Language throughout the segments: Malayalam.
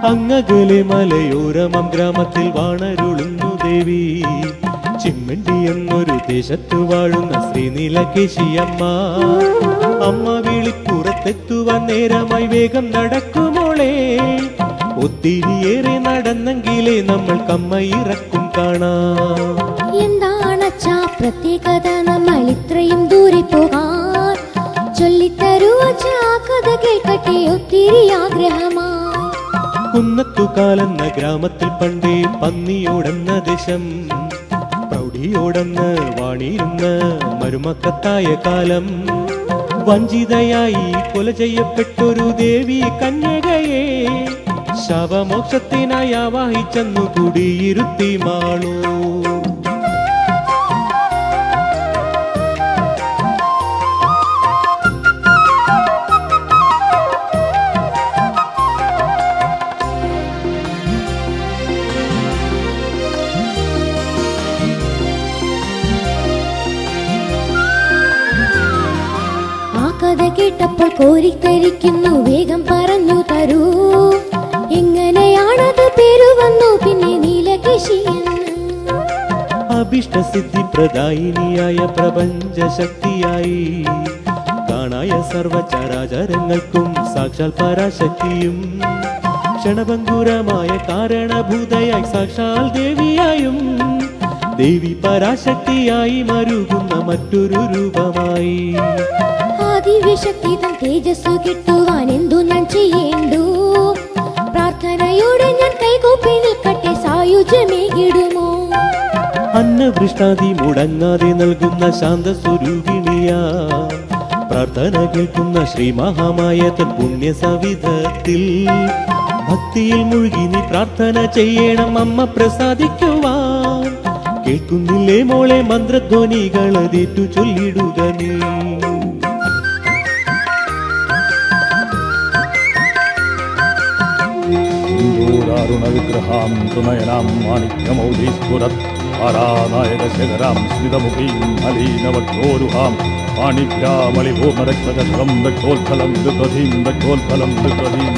അങ്ങകലെ മലയോരമം ഗ്രാമത്തിൽ വാണരുളുന്നു ദേവി ചിമ്മണ്ടി എന്നൊരു ദേശത്തു വാഴുന്ന ശ്രീനീലകേശിയമ്മ അമ്മ വിളിപ്പുറത്തെത്തുവാൻ നേരമായി വേഗം നടക്കുമോളെ ഒത്തിരിയേറെ നടന്നെങ്കിലേ നമ്മൾ കമ്മ ഇറക്കും കാണാം എന്താണച്ചാ പ്രത്യേകത നമ്മൾ ഇത്രയും ദൂരെ പോകാൻ ചൊല്ലിത്തരൂ അച്ഛാ കഥ കേൾക്കട്ടെ ഒത്തിരി ആഗ്രഹമായി കുന്നത്തുകാലെന്ന ഗ്രാമത്തിൽ പണ്ടേ പന്നിയോടെന്ന ദേശം പ്രൗഢിയോടെന്ന് വാണിരുന്ന മരുമക്കത്തായ കാലം വഞ്ചിതയായി കൊല ചെയ്യപ്പെട്ടൊരു ദേവി കന്യകയെ ശവമോക്ഷത്തിനായി ആവാഹിച്ചെന്നു കുടിയിരുത്തി മാളൂ ആ കഥ കേട്ടപ്പോൾ കോരിത്തരിക്കുന്നു വേഗം പറഞ്ഞു തരൂ എങ്ങനെയാണത് പേരു വന്നു പിന്നെ നീലകേശി എന്ന് അഭിഷ്ടസിദ്ധി പ്രദായിനിയായ പ്രപഞ്ച ശക്തിയായി കാണായ സർവചരാചരങ്ങൾക്കും സാക്ഷാൽ പരാശക്തിയും ക്ഷണഭങ്കുരമായ കാരണഭൂതയായി സാക്ഷാൽ ദേവിയായും ദേവി പരാശക്തിയായി മരുകുന്ന മറ്റൊരു രൂപമായി ആദിവ്യശക്തി തൻ തേജസ് കിട്ടുവാൻ എന്തു ഞാൻ ചെയ്യേണ്ടു പ്രാർത്ഥനയോടെ ഞാൻ കൈകൂപ്പി നിൽക്കട്ടെ സായുജ്യമേകിടുമോ അന്നവൃഷ്ടാതി മുടങ്ങാതെ നൽകുന്ന ശാന്തസ്വരൂപിണിയാ പ്രാർത്ഥന കേൾക്കുന്ന ശ്രീ മഹാമായ തൻ പുണ്യ സവിധത്തിൽ ഭക്തിയിൽ മുഴുകി നീ പ്രാർത്ഥന ചെയ്യണം അമ്മ പ്രസാദിക്കുവാൻ കേൾക്കുന്നില്ലേ മോളെ മന്ത്രധ്വനികൾ അതേറ്റു ചൊല്ലിടുക നീ സിന്ദൂരാരുണവിഗ്രഹാം തൃനയനാം മാണിക്യമൗലീസ്ഫുരത് ആരാനായകശേഖരാം സ്മിതമുഖീം അലീനവക്ഷോരുഹാം പാണിഭ്യാമളിഭൂമരക്തകം ദക്ഷോത്ഫലം ദൃതധീം ദക്ഷോത്ഫലം ദൃതധീം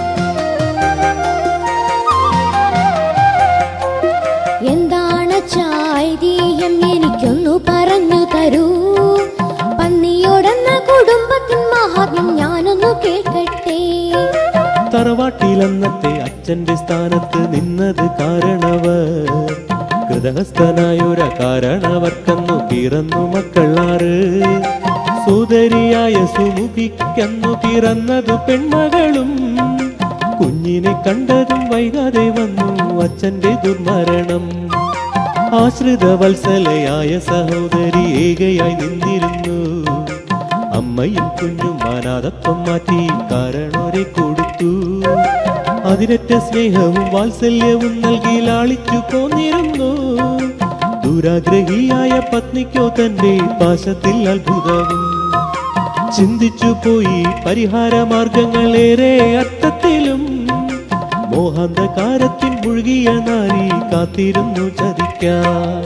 എന്താണ് ചായ്തീയം എനിക്കൊന്നു പറഞ്ഞു തരൂ പന്നിയോടെന്ന കുടുംബത്തിൻ മഹാത്മ്യം ഞാനൊന്നു കേൾക്കട്ടെ തറവാട്ടിലന്നത്തെ അച്ഛന്റെ സ്ഥാനത്ത് നിന്നത് കാരണവർ കൃതഹസ്ഥനായൊര കാരണവർക്കന്നു പിറന്നു മക്കളാറ് സോദരിയായ സുമുഖിക്കന്നു പിറന്നതു പെൺമകളും കുഞ്ഞിനെ കണ്ടതും വൈകാതെ വന്നു അച്ഛന്റെ ദുർമരണം ആശ്രിത വത്സലയായ സഹോദരി ഏകയായി നിന്നിരുന്നു അമ്മയും കുഞ്ഞും അനാഥത്വം മാറ്റി കാരണവരെ കൊടുത്തു അതിരറ്റ സ്നേഹവും വാത്സല്യവും നൽകി ലാളിച്ചു പോന്നിരുന്നു ദുരാഗ്രഹിയായ പത്നിക്കോ തന്റെ പാശത്തിൽ അത്ഭുതവും ചിന്തിച്ചു പോയി പരിഹാര മാർഗങ്ങളേറെ അർത്ഥത്തിലും മോഹാന്ധകാരത്തിൽ മുഴുകിയ നാരി കാത്തിരുന്നു ചതിക്കാൻ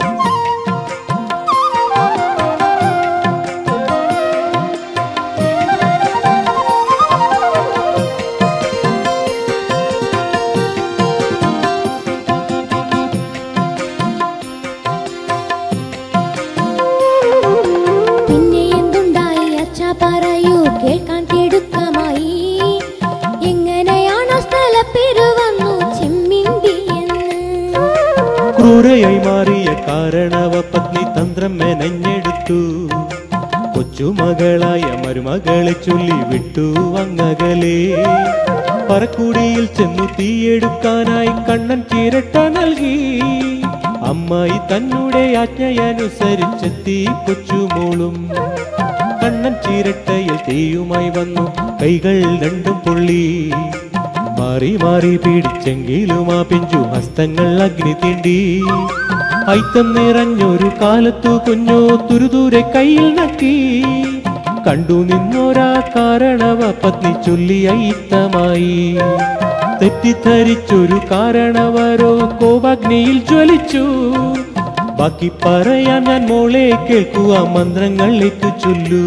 പിന്നെ എന്തുണ്ടായി അച്ഛാ പറയൂ കേൾക്കാൻ തിടുക്കമായി എങ്ങനെയാണ് ആ സ്ഥലപ്പേര് വന്നു ചെമ്മിണ്ടി എന്ന് ക്രൂരയായി മാറിയ കാരണവ പത്നി തന്ത്രം മെനഞ്ഞെടുത്തു കൊച്ചുമകളായ മരുമകളെ ചൊല്ലി വിട്ടു അങ്ങകലെ പറക്കൂടിയിൽ ചെന്നു തീയെടുക്കാനായി കണ്ണൻ ചീരട്ട നൽകി അമ്മായി തന്നുടെ ആജ്ഞയനുസരിച്ചെത്തി കൊച്ചുമോളും കണ്ണൻ ചീരട്ടയിൽ തീയുമായി വന്നു കൈകൾ രണ്ടും പൊള്ളി മാറി മാറി പിടിച്ചെങ്കിലും ആ പിഞ്ചു ഹസ്തങ്ങൾ അഗ്നി തീണ്ടി ഐത്തം നിറഞ്ഞൊരു കാലത്തു കുഞ്ഞോ തുരുദൂരെ കയ്യിൽ നക്കി കണ്ടു നിന്നോരാ കാരണവ പത്നി ചൊല്ലി ഐത്തമായി തെറ്റിദ്ധരിച്ചൊരു കാരണവരോ കോപാഗ്നിയിൽ ജ്വലിച്ചു ബാക്കി പറയാൻ ഞാൻ മോളെ കേൾക്കുക മന്ത്രങ്ങൾ ഏറ്റു ചൊല്ലൂ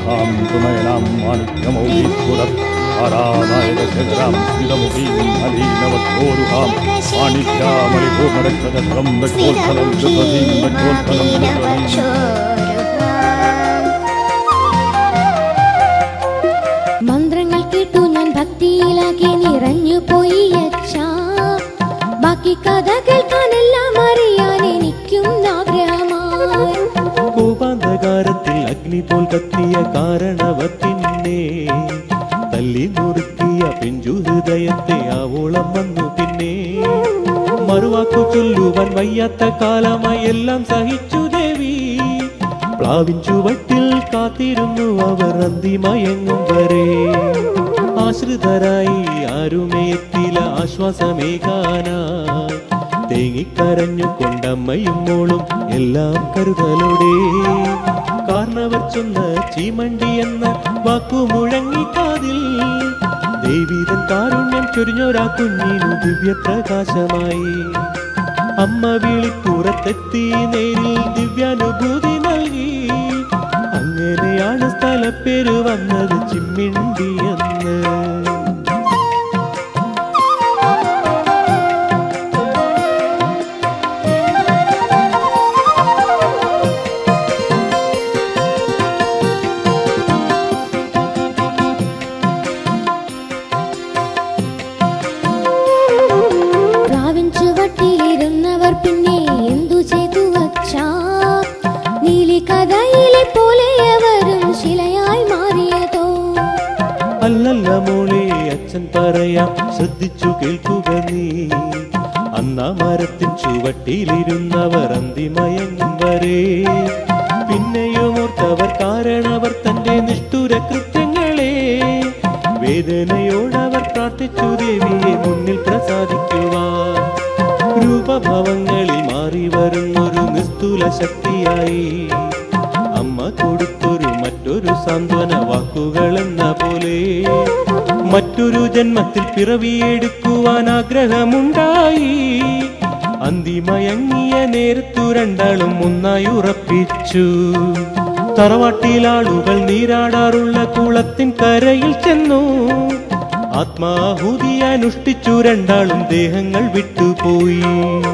അനുഗ്രഹാം സുനയനാം മാണിക്യമൗലീശ്വരം ആരാനായകശേഖരാം സ്ഥിതമുഖീം അലീനവോരുഹാം മാണിക്യാമളിപൂർണരക്ഷതം ദക്ഷോത്ഫലം ദുഃഖീം ദക്ഷോത്ഫലം ദുഃഖീം മന്ത്രങ്ങൾ കേട്ടു ഞാൻ ഭക്തിയിലാകെ നിറഞ്ഞു പോയി അച്ഛാ ബാക്കി കഥ കേൾക്കാനെല്ലാം അറിയാൻ എനിക്കും ആഗ്രഹമായി കോപാന്ധകാരത്തിൽ അഗ്നി പോൽ കത്തിയ കാരണവത്തിന്നെ തല്ലി നുറുക്കിയ പിഞ്ചു ഹൃദയത്തെ ആവോളം വന്നു പിന്നെ മറുവാക്കു ചൊല്ലുവാൻ വയ്യാത്ത കാലമായി എല്ലാം സഹിച്ചു ദേവി പ്ലാവിൻ ചുവട്ടിൽ കാത്തിരുന്നു അവർ അന്തിമയങ്ങും വരെ ആശ്രിതരായി ആരുമേ എത്തില്ല ആശ്വാസമേകാനായി തേങ്ങിക്കരഞ്ഞു കൊണ്ടമ്മയും മോളും എല്ലാം കരുതലോടെ കാരണവർ ചൊന്ന ചീമണ്ടി എന്ന വാക്കു മുഴങ്ങിക്കാതിൽ ദേവീതൻ കാരുണ്യം ചൊരിഞ്ഞൊരാ കുഞ്ഞിനു ദിവ്യപ്രകാശമായി അമ്മ വിളിപ്പുറത്തെത്തി നേരിൽ ദിവ്യാനുഭൂതി നൽകി അങ്ങനെയാണ് സ്ഥലപ്പേര് വന്നത് ചിമ്മിണ്ടി എന്ന് പ്രാവിൻ ചുവട്ടിലിരുന്നവർ പിന്നെ എന്തു ചെയ്തു അച്ഛാ നീലി കഥയിലെ പോലെ അവരും ശിലയായി മാറിയതോ അല്ലല്ല മോളെ അച്ഛൻ പറയാം ശ്രദ്ധിച്ചു കേൾക്കുക നീ അന്നാ മരത്തിൻ ചുവട്ടിലിരുന്നവർ അന്തിമയങ്ങും വരെ പിന്നെയും ഓർത്തവർ കാരണവർ തന്റെ നിഷ്ഠുര കൃത്യങ്ങളെ വേദനയോടവർ പ്രാർത്ഥിച്ചു ദേവിയെ മുന്നിൽ പ്രസാദിക്കുവാൻ രൂപഭാവങ്ങളിൽ മാറി വരുന്നൊരു നിസ്തുല ശക്തിയായി അമ്മ കൊടുത്തൊരു മറ്റൊരു സാന്ത്വന വാക്കുകൾ എന്ന പോലെ മറ്റൊരു ജന്മത്തിൽ പിറവിയെടുക്കുവാൻ ആഗ്രഹമുണ്ടായി അന്തിമയങ്ങിയ നേരത്തു രണ്ടാളും ഒന്നായി ഉറപ്പിച്ചു തറവാട്ടിലാളുകൾ നീരാടാറുള്ള കുളത്തിൻ കരയിൽ ചെന്നു ആത്മാഹുതി അനുഷ്ഠിച്ചു രണ്ടാളും ദേഹങ്ങൾ വിട്ടുപോയി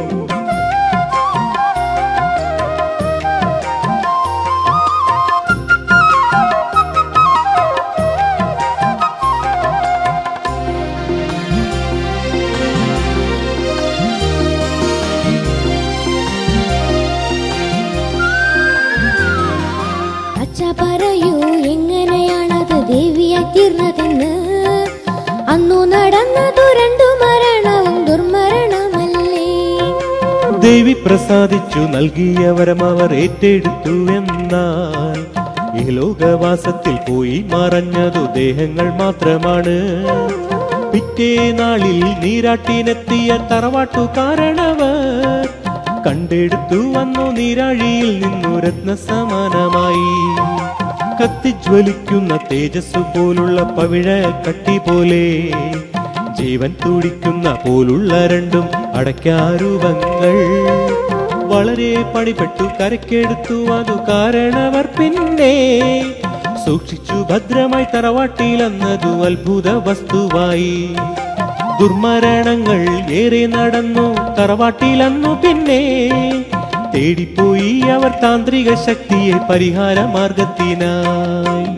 അച്ഛ പറയൂ എങ്ങനെയാണത് ദേവിയായി തീർന്നതെന്ന് അന്നു നടന്നതു രണ്ടു മരണവും ദുർമരണമല്ലേ ദേവി പ്രസാദിച്ചു നൽകിയ വരം അവർ ഏറ്റെടുത്തു എന്നാൽ ഈ ലോകവാസത്തിൽ പോയി മറഞ്ഞതു ദേഹങ്ങൾ മാത്രമാണ് പിറ്റേ നാളിൽ നീരാട്ടിനെത്തിയ തറവാട്ടു കാരണവർ കണ്ടെടുത്തു വന്നു നീരാഴിയിൽ നിന്നു രത്ന സമാനമായി കത്തിജ്വലിക്കുന്ന തേജസ് പോലുള്ള പവിഴ കട്ടി പോലെ ജീവൻ തുടിക്കുന്ന പോലുള്ള രണ്ടും അടയ്ക്കാരൂപങ്ങൾ വളരെ പണിപ്പെട്ടു കരക്കെടുത്തു അതു കാരണവർ പിന്നെ സൂക്ഷിച്ചു ഭദ്രമായി തറവാട്ടിലെന്നതു അത്ഭുത വസ്തുവായി ദുർമരണങ്ങൾ ഏറെ നടന്നു തറവാട്ടിലന്നു പിന്നെ തേടിപ്പോയി അവർ താന്ത്രിക ശക്തിയെ പരിഹാര മാർഗത്തിനായി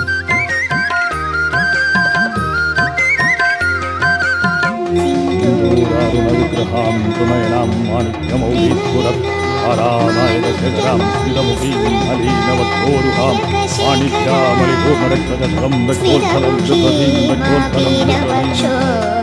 സിന്ദൂരാരുണവിഗ്രഹാം സുനയനാം മാണിക്യമൗലീശ്വരം ആരാനായകശേഖരാം സ്ഥിതമുഖീം അലീനവോരുഹാം മാണിക്യാമളിപൂർണരക്ഷതം ദക്ഷോത്ഫലം ദുഃഖീം ദക്ഷോത്ഫലം ദുഃഖീം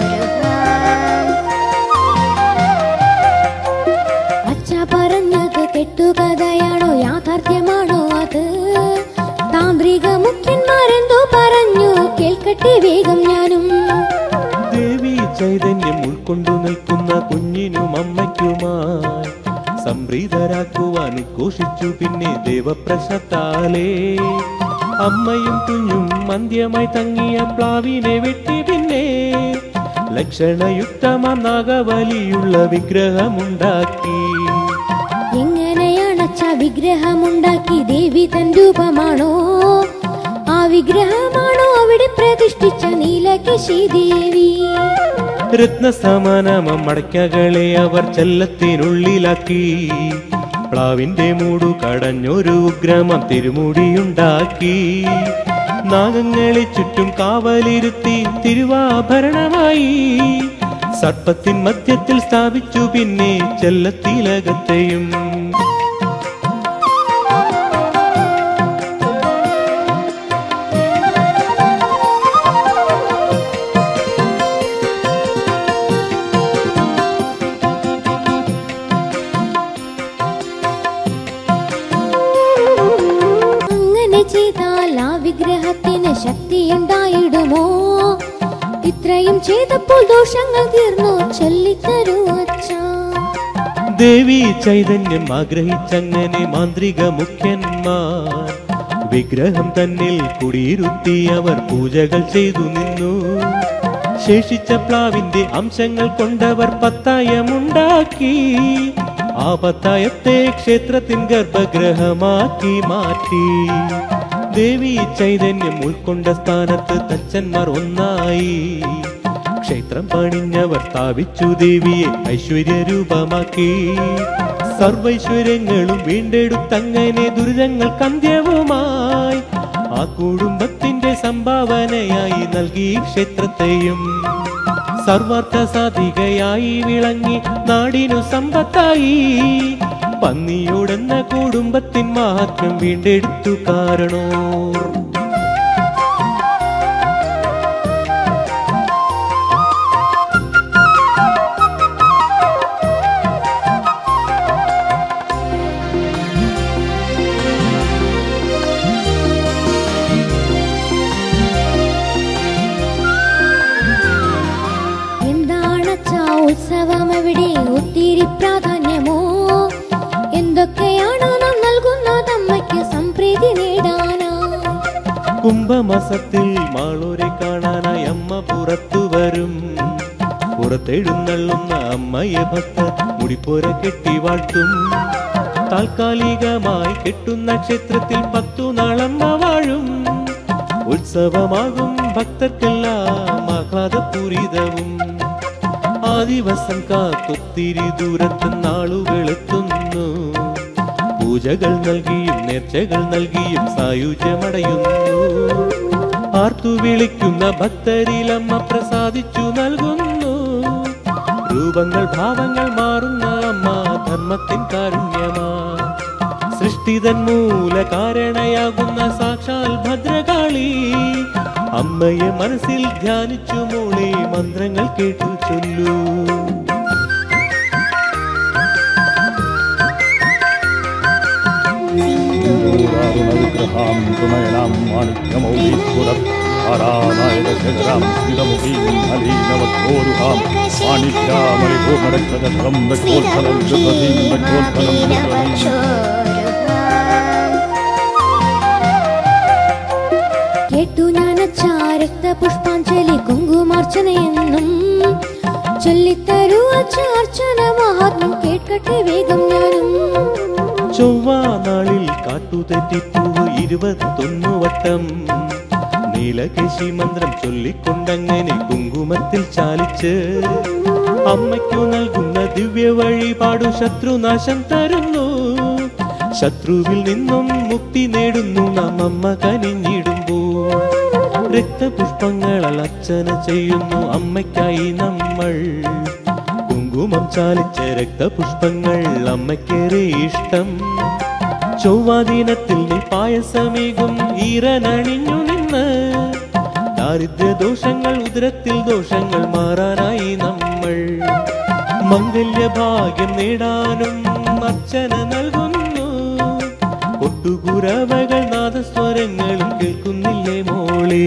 അച്ഛ പറഞ്ഞത് കെട്ടുകഥയാണോ യാഥാർത്ഥ്യമാണോ അത് താന്ത്രിക മുഖ്യന്മാരെന്തോ പറഞ്ഞു കേൾക്കട്ടെ വേഗം ഞാനും ദേവി ചൈതന്യം ഉൾക്കൊണ്ടു നിൽക്കുന്ന കുഞ്ഞിനും അമ്മയ്ക്കുമായി സംപ്രീതരാക്കുവാൻ ഉദ്ഘോഷിച്ചു പിന്നെ ദേവപ്രശത്താലേ അമ്മയും കുഞ്ഞും മന്ദ്യമായി തങ്ങിയ പ്ലാവിനെ വെട്ടി പിന്നെ ലക്ഷണയുക്തമാം നാഗവലിയുള്ള വിഗ്രഹമുണ്ടാക്കി എങ്ങനെയാണ് അച്ഛ വിഗ്രഹമുണ്ടാക്കി ദേവി തൻ രൂപമാണോ വിഗ്രഹമാണോ അവിടെ പ്രതിഷ്ഠിച്ച നീലകേശി ദേവി രത്നസമാനമം മടക്കകളെ അവർ ചെല്ലത്തിനുള്ളിലാക്കി പ്ലാവിന്റെ മൂടു കടഞ്ഞൊരു ഉഗ്രമം തിരുമുടിയുണ്ടാക്കി നാഗങ്ങളെ ചുറ്റും കാവലിരുത്തി തിരുവാഭരണമായി സർപ്പത്തിൻ മധ്യത്തിൽ സ്ഥാപിച്ചു പിന്നെ ചെല്ലത്തിലകത്തെയും അങ്ങനെ ചെയ്താൽ ആ വിഗ്രഹത്തിന് ശക്തിയുണ്ടായിടുമോ ഇത്രയും ചെയ്തപ്പോൾ ദോഷങ്ങൾ തീർന്നു ചൊല്ലിത്തരൂ അച്ഛാ ദേവി ചൈതന്യം ആഗ്രഹിച്ചങ്ങനെ മാന്ത്രിക മുഖ്യന്മാർ വിഗ്രഹം തന്നിൽ കുടിയിരുത്തി അവർ പൂജകൾ ചെയ്തു നിന്നു ശേഷിച്ച പ്ലാവിന്റെ അംശങ്ങൾ കൊണ്ടവർ പത്തായമുണ്ടാക്കി ആ പത്തായത്തെ ക്ഷേത്രത്തിൻ ഗർഭഗ്രഹമാക്കി മാറ്റി ദേവി ചൈതന്യം ഉൾക്കൊണ്ട സ്ഥാനത്ത് തച്ചന്മാർ ഒന്നായി ക്ഷേത്രം പണിഞ്ഞവർ സ്ഥാപിച്ചു ദേവിയെ ഐശ്വര്യരൂപമാക്കി സർവൈശ്വര്യങ്ങളും വീണ്ടെടുത്തങ്ങനെ ദുരിതങ്ങൾ കന്ത്യവുമായി ആ കുടുംബത്തിന്റെ സംഭാവനയായി നൽകി ക്ഷേത്രത്തെയും സർവാർത്ഥ സാധികയായി വിളങ്ങി നാടിനു സമ്പത്തായി പന്നിയോടെന്ന കുടുംബത്തിൻ മഹാത്മ്യം വീണ്ടെടുത്തു കാരണോർ എന്താണച്ചാ ഉത്സവം എവിടെ ഒത്തിരി പ്രാധാന്യമോ എന്തൊക്കെയാണോ നാം നൽകുന്നത് അമ്മയ്ക്ക് സംപ്രീതി നേടാനാ കുംഭമാസത്തിൽ മാളൂരെ കാണാനായി അമ്മ പുറത്തു വരും പുറത്തെഴുന്നള്ളുന്ന അമ്മയെ ഭക്തർ മുടിപ്പോര കെട്ടി വാഴ്ത്തും താൽക്കാലികമായി കെട്ടുന്ന ക്ഷേത്രത്തിൽ പത്തു നാളമ്മ വാഴും ഉത്സവമാകും ഭക്തർക്കെല്ലാം ആഹ്ലാദപൂരിതവും ആ ദിവസം കാത്തൊത്തിരി ദൂരത്ത് നാളുകൾ എത്തുന്നു പൂജകൾ നൽകിയും നേർച്ചകൾ നൽകിയും സായുജ്യമടയുന്നു ആർത്തു വിളിക്കുന്ന ഭക്തരിലമ്മ പ്രസാദിച്ചു നൽകുന്നു രൂപങ്ങൾ ഭാവങ്ങൾ മാറുന്ന അമ്മ ധർമ്മത്തിൻ കാരുണ്യമാ സൃഷ്ടിതൻ മൂല കാരണയാകുന്ന സാക്ഷാൽ ഭദ്രകാളി അമ്മയെ മനസ്സിൽ ധ്യാനിച്ചു മോളെ മന്ത്രങ്ങൾ കേട്ടു ചൊല്ലൂ ൂരാരുണവിഗ്രഹാം സുനയനാം മാണിക്യമൗലീസ്ഫുരം ധാരാനായകശേഖരാം സ്ഥിരമുഖീം അലീനവോരുഹാം മാണിക്യാമളിഭൂമരക്ഷതം വെക്കോത്ഫലം ദൃപതീം വെക്കോത്ഫലം ദൃപതീം കേട്ടു ഞാനച്ചാ രക്തപുഷ്പാഞ്ജലി കുങ്കുമാർച്ചനയെന്നും ചൊല്ലിത്തരൂ അച്ഛാ അർച്ചന മഹാത്മ്യം കേൾക്കട്ടെ വേഗം ഞാനും ചൊവ്വാ നാളിൽ കാട്ടുതെറ്റിപ്പൂവ് ഇരുപത്തൊന്നു വട്ടം നീലകേശി മന്ത്രം ചൊല്ലിക്കൊണ്ടങ്ങനെ കുങ്കുമത്തിൽ ചാലിച്ച് അമ്മയ്ക്കു നൽകുന്ന ദിവ്യ വഴിപാടു ശത്രുനാശം തരുന്നു ശത്രുവിൽ നിന്നും മുക്തി നേടുന്നു നാം അമ്മ കനിഞ്ഞിടുമ്പോൾ രക്തപുഷ്പങ്ങളാൽ അർച്ചന ചെയ്യുന്നു അമ്മയ്ക്കായി നമ്മൾ കുങ്കുമം ചാലിച്ച രക്തപുഷ്പങ്ങൾ അമ്മയ്ക്കേറെ ഇഷ്ടം ചൊവ്വാദിനത്തിൽ നീ പായസമേകും ഈറനണിഞ്ഞു നിന്ന് ദാരിദ്ര്യ ദോഷങ്ങൾ ഉദരത്തിൽ ദോഷങ്ങൾ മാറാനായി നമ്മൾ മംഗല്യഭാഗ്യം നേടാനും അർച്ചന നൽകുന്നു കൊട്ടുകുരവകൾ നാദസ്വരങ്ങളും കേൾക്കുന്നില്ലേ മോളേ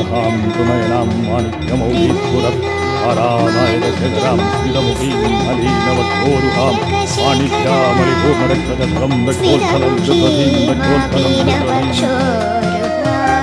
അനുഗ്രഹാം സുനയനാം മാണിക്യമൗലീപുരം ധാരാനായകശേഖരാം സ്ഥിതമുഖീം അലീനവത്തോരുഹാം മാണിക്യാമളിപൂർണരക്ഷതം വെക്കോത്ഫലം ദുഃഖീം വെക്കോത്ഫലം ദുഃഖീം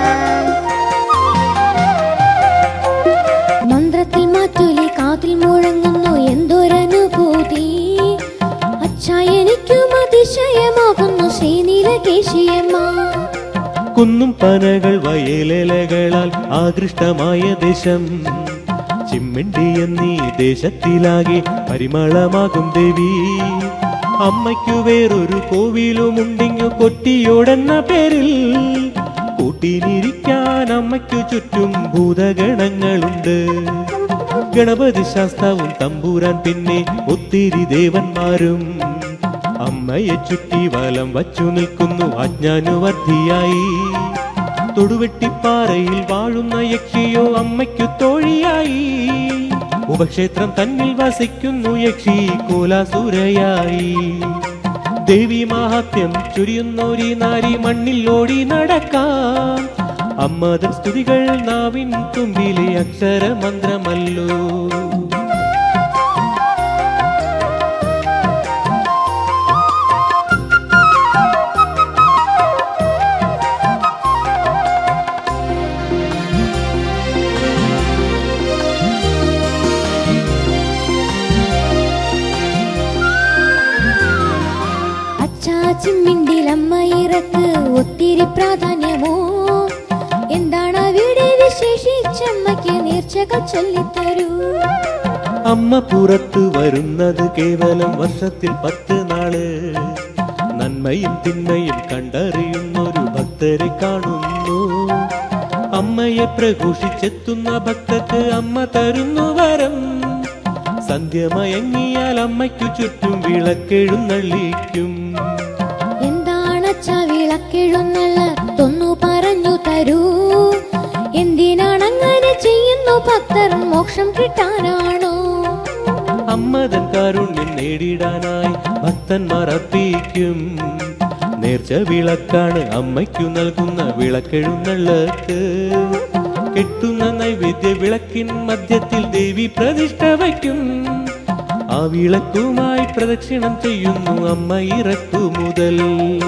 മന്ത്രത്തിൽ മാറ്റൂലി കാതിൽ മുഴങ്ങുന്നു എന്തൊരനുഭൂതി അച്ഛാ എനിക്കും അതിശയമാകുന്നു ശ്രീനീലകേശിയമ്മ കുന്നും പനകൾ വയലലകളാൽ ആകൃഷ്ടമായ ദേശം ചിമ്മിണ്ടി എന്നീ ദേശത്തിലാകെ പരിമളമാകും ദേവി അമ്മയ്ക്കു വേറൊരു കോവിലുമുണ്ടിങ്ങു കൊട്ടിയോടെന്ന പേരിൽ കൂട്ടിനിരിക്കാൻ അമ്മയ്ക്കു ചുറ്റും ഭൂതഗണങ്ങളുണ്ട് ഗണപതി ശാസ്താവും തമ്പൂരാൻ പിന്നെ ഒത്തിരി ദേവന്മാരും അമ്മയെ ചുറ്റി വലം വച്ചു നിൽക്കുന്നു അജ്ഞാനുവർദ്ധിയായി തൊടുവെട്ടിപ്പാറയിൽ വാഴുന്ന യക്ഷിയോ അമ്മയ്ക്കു തോഴിയായി ഉപക്ഷേത്രം തന്നിൽ വസിക്കുന്നു യക്ഷി കോലാസുരയായി ദേവി മാഹാത്മ്യം ചുരിയുന്നോരി നാരി മണ്ണിൽ ഓടി നടക്കാം അമ്മതൻ സ്തുതികൾ നാവിൻ തുമ്പിലെ അക്ഷരമന്ത്രമല്ലോ അച്ഛാ ചിമ്മിണ്ടിൽ അമ്മ ഇറക്ക് ഒത്തിരി പ്രാധാന്യമോ എന്താണ് അവിടെ വിശേഷിച്ചമ്മയ്ക്ക് നേർച്ചകൾ ചൊല്ലിത്തരൂ അമ്മ പുറത്തു വരുന്നത് കേവലം വർഷത്തിൽ പത്ത് നാള് നന്മയും തിന്മയും കണ്ടറിയുന്നൊരു ഭക്തരെ കാണുന്നു അമ്മയെ പ്രഘോഷിച്ചെത്തുന്ന ഭക്തർക്ക് അമ്മ തരുന്നു വരം സന്ധ്യമയങ്ങിയാൽ അമ്മയ്ക്കു ചുറ്റും വിളക്കെഴുന്നള്ളിക്കും എന്താണച്ചാ വിളക്കെഴുന്നള്ള തൊന്നു പറഞ്ഞു തരൂ എന്തിനാണങ്ങനെ ചെയ്യുന്നു ഭക്തർ മോക്ഷം കിട്ടാനാണോ അമ്മതൻ കാരുണ്യം നേടിടാനായി ഭക്തന്മാർ അർപ്പിക്കും നേർച്ച വിളക്കാണ് അമ്മയ്ക്കു നൽകുന്ന വിളക്കെഴുന്നള്ളക്ക് കെട്ടുന്ന നൈവേദ്യ വിളക്കിൻ മധ്യത്തിൽ ദേവി പ്രതിഷ്ഠ വയ്ക്കും ആ വിളക്കുമായി പ്രദക്ഷിണം ചെയ്യുന്നു അമ്മ ഇറക്കു മുതൽ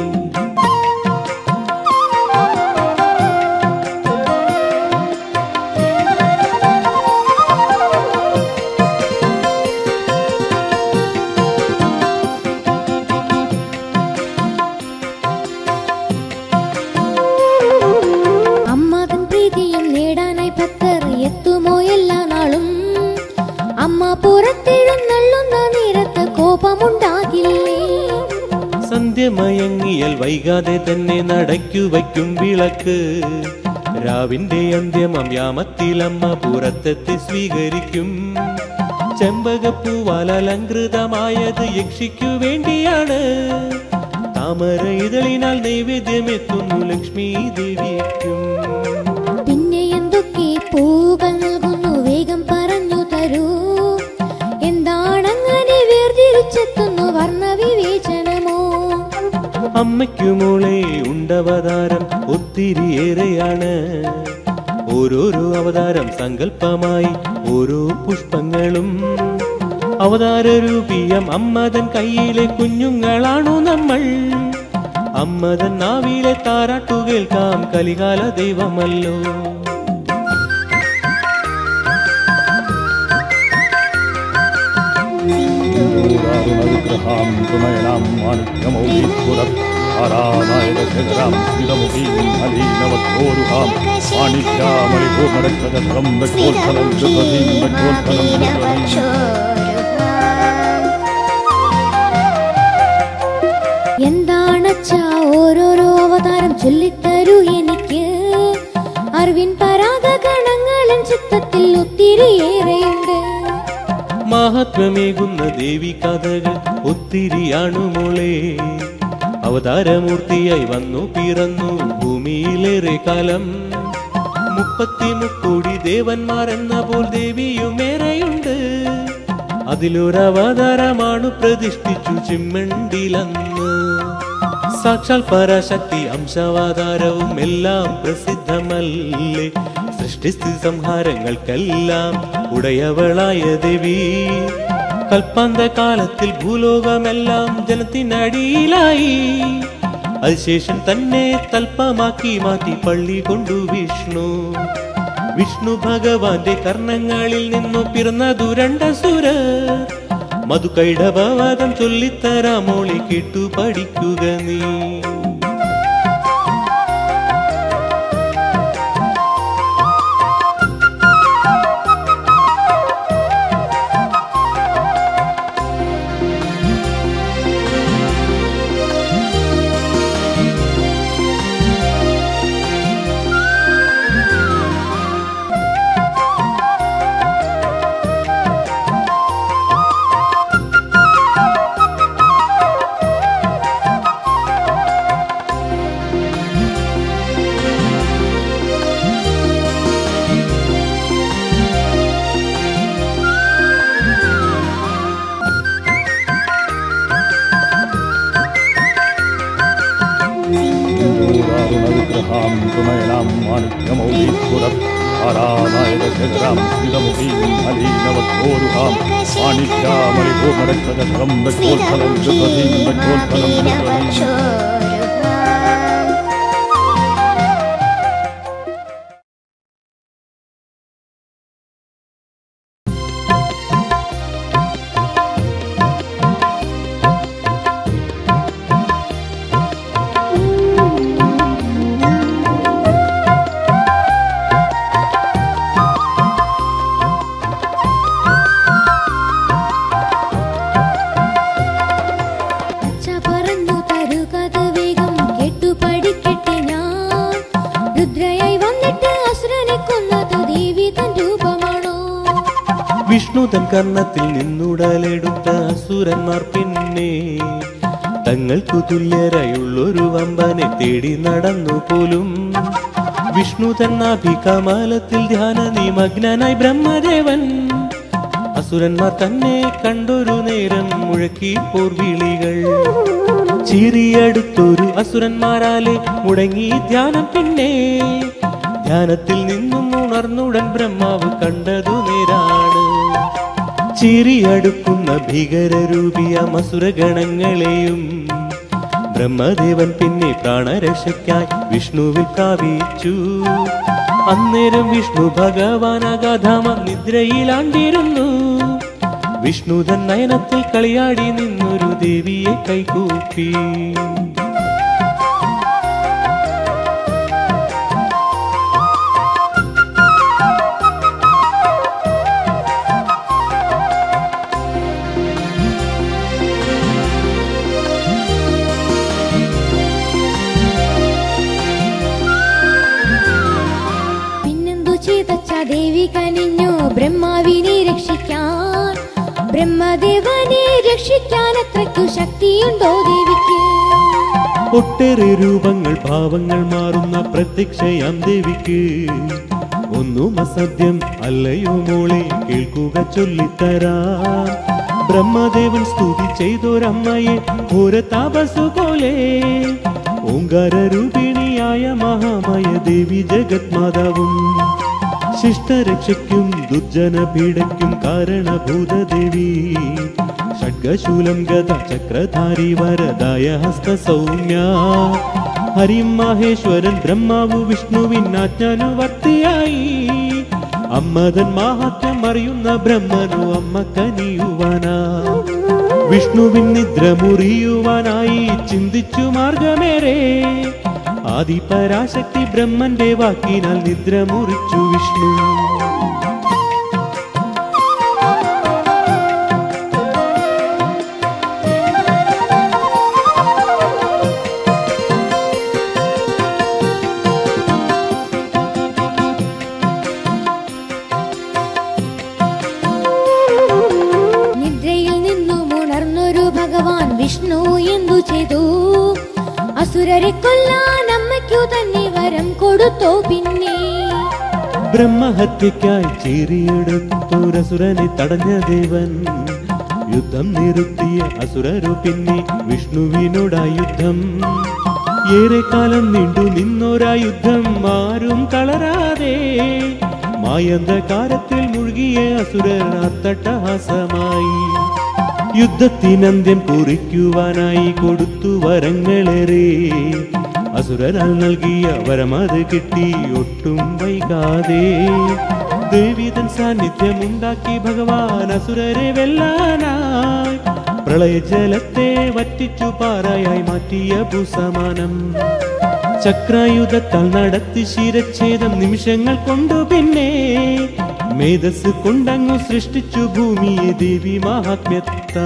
അമ്മതൻ പ്രീതിയും നേടാനായി ഭക്തർ എത്തുമോ എല്ലാ നാളും അമ്മ പുറത്തെഴുന്നള്ളുന്ന നേരത്ത് കോപമുണ്ടാകില്ലേ സന്ധ്യമയങ്ങിയൽ വൈകാതെ തന്നെ നടക്കു വയ്ക്കും വിളക്ക് രാവിന്റെ അന്ത്യമം യാമത്തിൽ അമ്മ പുറത്തെത്തി സ്വീകരിക്കും ചെമ്പകപ്പൂവാൽ അലങ്കൃതമായത് യക്ഷിക്കു വേണ്ടിയാണ് താമര ഇതളിനാൽ നൈവേദ്യമെത്തുന്നു ലക്ഷ്മി ദേവിക്കും പിന്നെ എന്തൊക്കെ പൂകൾ നൽകുന്നു വേഗം പറഞ്ഞു തരൂ എന്താണങ്ങനെ വേർതിരിച്ചെത്തുന്നു വർണ്ണവിവേചനമോ അമ്മയ്ക്കു മോളെ ഉണ്ടവതാരം ഒത്തിരിയേറെയാണ് ഓരോരോ അവതാരം സങ്കല്പമായി ഓരോ പുഷ്പങ്ങളും അവതാര രൂപീയം അമ്മതൻ കയ്യിലെ കുഞ്ഞുങ്ങളാണു നമ്മൾ അമ്മതൻ നാവിലെ താരാട്ടു കേൾക്കാം കലികാല ദൈവമല്ലോ അനുഗ്രഹാം സുനയനാം മാണിക്യമൗലീപുരം ധാരാനായകശേഖരാം സ്ഥിതമുഖീം അലീനവത്തോരുഹാം മാണിക്യാമളിപൂർണരക്ഷതം വെക്കോത്ഫലം ദുഃഖീം വെക്കോത്ഫലം ദുഃഖീം എന്താണച്ചാ ഓരോരോ അവതാരം ചൊല്ലിത്തരൂ എനിക്ക് അറിവിൻ പരാഗ ഗണങ്ങളും ചിത്തത്തിൽ ഒത്തിരിയേറെയുണ്ട് മഹത്വമേകുന്ന ദേവി കഥകൾ ഒത്തിരിയാണു മോളെ അവതാരമൂർത്തിയായി വന്നു പിറന്നു ഭൂമിയിലേറെ കാലം മുപ്പത്തി മുക്കോടി ദേവന്മാർ എന്ന പോൽ ദേവിയുമേറെയുണ്ട് അതിലൊരവതാരമാണ് പ്രതിഷ്ഠിച്ചു ചിമ്മണ്ടിലന്ന് സാക്ഷാൽ പരാശക്തി അംശാവതാരവും എല്ലാം പ്രസിദ്ധമല്ലേ സൃഷ്ടിസ്ഥിതി സംഹാരങ്ങൾക്കെല്ലാം ഉടയവളായ ദേവി കൽപ്പാന്ത കാലത്തിൽ ഭൂലോകമെല്ലാം ജനത്തിനടിയിലായി അതിശേഷൻ തന്നെ തൽപ്പമാക്കി മാറ്റി പള്ളി കൊണ്ടു വിഷ്ണു വിഷ്ണു ഭഗവാന്റെ കർണങ്ങളിൽ നിന്നു പിറന്നതു രണ്ടസുരർ മധുകൈടഭവാദം ചൊല്ലിത്തരാമോളി കേട്ടു പഠിക്കുക നീ സിന്ദൂരാരുണവിഗ്രഹാം സുനയനാം മാണിക്യമൗലീപുരം ധാരാനായകശേഖരാം സ്ഥിതമുഖീം അലീനവോരുഹാം മാണിക്യാമളിഭൂമരക്ഷതം വെക്കോത്ഫലം ദൃപതീം വെക്കോത്ഫലം ദൃപതീം അച്ഛ പറഞ്ഞു തരുകത് വേഗം കേട്ടു പഠിക്കട്ടെ ഞാൻ രുദ്രയായി വന്നിട്ട് അസുരനെ കൊന്നത് ദേവി തൻ രൂപമാണോ വിഷ്ണു തൻ കർണത്തിൽ നിന്നുടലെടുത്ത അസുരന്മാർ പിന്നെ തങ്ങൾക്കു തുല്യരായുള്ളൊരു വമ്പനെ തേടി നടന്നു പോലും വിഷ്ണു തന്നാഭികമാലത്തിൽ ധ്യാന നിമഗ്നനായി ബ്രഹ്മദേവൻ അസുരന്മാർ തന്നെ കണ്ടൊരു നേരം മുഴക്കി പോർവിളികൾ ചീറിയടുത്തൊരു അസുരന്മാരാലെ മുടങ്ങി ധ്യാനം പിന്നെ ധ്യാനത്തിൽ നിന്നും ഉണർന്നുടൻ ബ്രഹ്മാവ് കണ്ടതു നേരാണ് ചീറിയടുക്കുന്ന ഭീകരരൂപിയ മസുരഗണങ്ങളെയും ബ്രഹ്മദേവൻ പിന്നെ പ്രാണരക്ഷയ്ക്കായി വിഷ്ണുവിൽ കാവിച്ചു അന്നേരം വിഷ്ണു ഭഗവാൻ അഗാധാമ നിദ്രയിലാണ്ടിരുന്നു വിഷ്ണുതൻ നയനത്തിൽ കളിയാടി നിന്നൊരു ദേവിയെ കൈകൂപ്പി പിന്നെന്തു ചെയ്തച്ച ദേവി കനിഞ്ഞു ബ്രഹ്മാവിനെ രക്ഷിക്കാൻ ബ്രഹ്മദേവനെ രക്ഷിക്കാൻ അത്രയ്ക്കു ശക്തിയുണ്ടോ ദേവിക്ക് ഒട്ടേറെ രൂപങ്ങൾ ഭാവങ്ങൾ മാറുന്ന പ്രത്യക്ഷയാം ദേവിക്ക് ഒന്നും അസത്യം അല്ലയോ മോളെ കേൾക്കുക ചൊല്ലിത്തരാം ബ്രഹ്മദേവൻ സ്തുതി ചെയ്തൊരമ്മയെ ഘോര താപസു പോലെ ഓങ്കാര രൂപിണിയായ മഹാമായ ദേവി ജഗത് മാതാവും ശിഷ്ടരക്ഷയ്ക്കും ദുർജന പീഡയ്ക്കും കാരണഭൂതദേവി ഷഡ്ഗശൂലം ഗത ചക്രധാരി വരദായ ഹസ്ത സൗമ്യ ഹരിം മാഹേശ്വരൻ ബ്രഹ്മാവു വിഷ്ണുവിൻ ആജ്ഞാനുവർത്തിയായി അമ്മതൻ മാഹാത്മ്യം അറിയുന്ന ബ്രഹ്മനു അമ്മ കനിയുവാനാ വിഷ്ണുവിൻ നിദ്ര മുറിയുവാനായി ചിന്തിച്ചു മാർഗമേറെ ആദിപരാശക്തി ബ്രഹ്മന്റെ വാക്കിനാൽ നിദ്ര മുറിച്ചു വിഷ്ണു നിദ്രയിൽ നിന്നും ഉണർന്നൊരു ഭഗവാൻ വിഷ്ണു എന്തു ചെയ്തു അസുരരെ കൊല്ലാൻ അമ്മയ്ക്കു തന്നെ വരം കൊടുത്തോ പിന്നെ ബ്രഹ്മഹത്യക്കായി ചേരിയെടുത്തൊരസുരനെ തടഞ്ഞ ദേവൻ യുദ്ധം നിറുത്തിയ അസുരരു പിന്നെ വിഷ്ണുവിനോടാ യുദ്ധം ഏറെക്കാലം നീണ്ടു നിന്നൊരാ യുദ്ധം ആരും തളരാതെ മായന്ധകാരത്തിൽ മുഴുകിയ അസുരർ അത്തട്ടഹാസമായി യുദ്ധത്തിനന്ത്യം കുറിക്കുവാനായി കൊടുത്തു വരങ്ങളേറെ അസുരനാൽ നൽകിയ വരമത് കിട്ടി ഒട്ടും വൈകാതെ ദേവിതൻ സാന്നിധ്യമുണ്ടാക്കി ഭഗവാൻ അസുരരെ വെല്ലാനായി പ്രളയജലത്തെ വറ്റിച്ചു പാറയായി മാറ്റിയ ഭൂസമാനം ചക്രായുധത്താൽ നടത്തി ശിരച്ഛേദം നിമിഷങ്ങൾ കൊണ്ടു പിന്നെ മേധസ് കൊണ്ടങ്ങു സൃഷ്ടിച്ചു ഭൂമിയെ ദേവി മഹാത്മ്യത്താ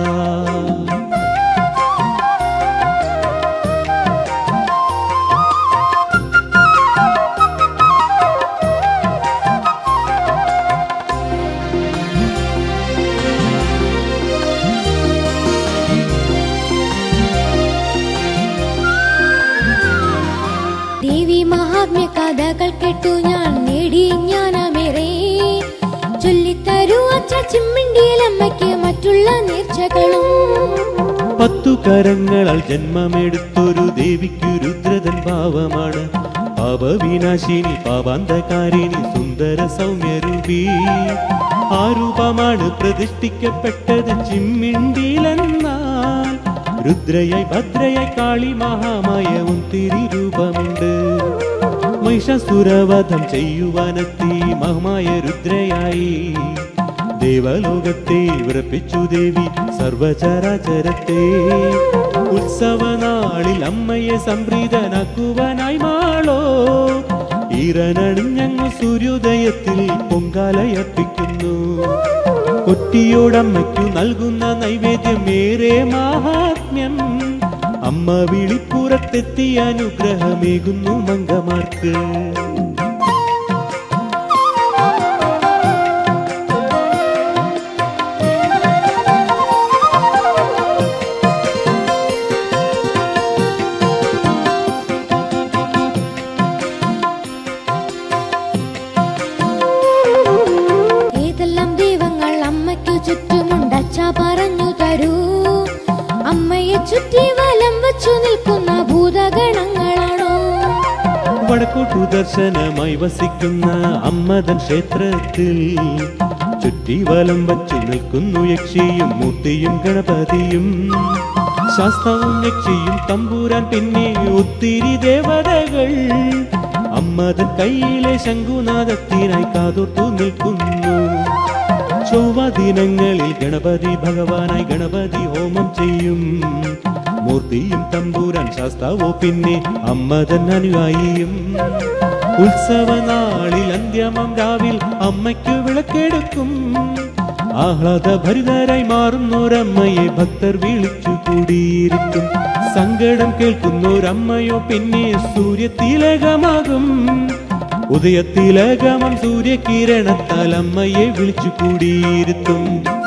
ദേവി മഹാത്മ്യ കഥകൾ കേട്ടു ഞാൻ നേടി ജ്ഞാനമേറെ ചൊല്ലിത്തരൂ അച്ഛ ചിമ്മിണ്ടിയിലമ്മയ്ക്ക് മറ്റുള്ള നേർച്ചകളും പത്തു കരങ്ങളാൽ ജന്മമെടുത്തൊരു ദേവിക്കു രുദ്രതൻ ഭാവമാണ് പാപവിനാശിനി പാപാന്തകാരിണി സുന്ദര സൗമ്യരൂപി ആ രൂപമാണ് പ്രതിഷ്ഠിക്കപ്പെട്ടത് ചിമ്മിണ്ടിയിലെന്നാൽ രുദ്രയായി ഭദ്രയായി കാളി മഹാമായവും തിരിരൂപമുണ്ട് മഹിഷാസുരവധം ചെയ്യുവാനെത്തി മഹമായ രുദ്രയായി ദേവലോകത്തെ വിറപ്പിച്ചു ദേവി സർവചരാചരത്തെ ഉത്സവനാളിൽ അമ്മയെ സംപ്രീതനാക്കുവാനായി മാളോ ഈറനണിഞ്ഞങ്ങു സൂര്യോദയത്തിൽ പൊങ്കാലയർപ്പിക്കുന്നു കൊട്ടിയോടമ്മയ്ക്കു നൽകുന്ന നൈവേദ്യം ഏറെ മാഹാത്മ്യം അമ്മ വിളിപ്പുറത്തെത്തി അനുഗ്രഹമേകുന്നു മംഗമാർക്ക് ഏതെല്ലാം ദൈവങ്ങൾ അമ്മയ്ക്കു ചുറ്റുമുണ്ടച്ച പറഞ്ഞു തരൂ അമ്മയെ ചുറ്റി വലം വച്ചു നിൽക്കുന്ന ഭൂതഗണങ്ങളാണോ വടക്കോട്ടു ദർശനമായി വസിക്കുന്ന അമ്മതൻ ക്ഷേത്രത്തിൽ ചുറ്റി വലം വച്ചു നിൽക്കുന്നു യക്ഷിയും മൂർത്തിയും ഗണപതിയും ശാസ്ത്രവും യക്ഷിയും തമ്പൂരാൻ പിന്നെ ഒത്തിരി ദേവതകൾ അമ്മതൻ കയ്യിലെ ശംഖുനാഥത്തിനായി കാതോർത്തു നിൽക്കുന്നു ചൊവ്വ ദിനങ്ങളിൽ ഗണപതി ഭഗവാനായി ഗണപതി ഹോമം ചെയ്യും മൂർത്തിയും തമ്പൂരാൻ ശാസ്താവോ പിന്നെ അമ്മതൻ അനുയായിയും ഉത്സവനാളിൽ അന്ത്യമം രാവിൽ അമ്മയ്ക്ക് വിളക്കെടുക്കും ആഹ്ലാദ ഭരിതരായി മാറുന്നോരമ്മയെ ഭക്തർ വിളിച്ചു കൂടിയിരിക്കും സങ്കടം കേൾക്കുന്നോരമ്മയോ പിന്നെ സൂര്യത്തിലകമാകും ഉദയത്തിലകമം സൂര്യകിരണത്താൽ അമ്മയെ വിളിച്ചു കൂടിയിരുത്തും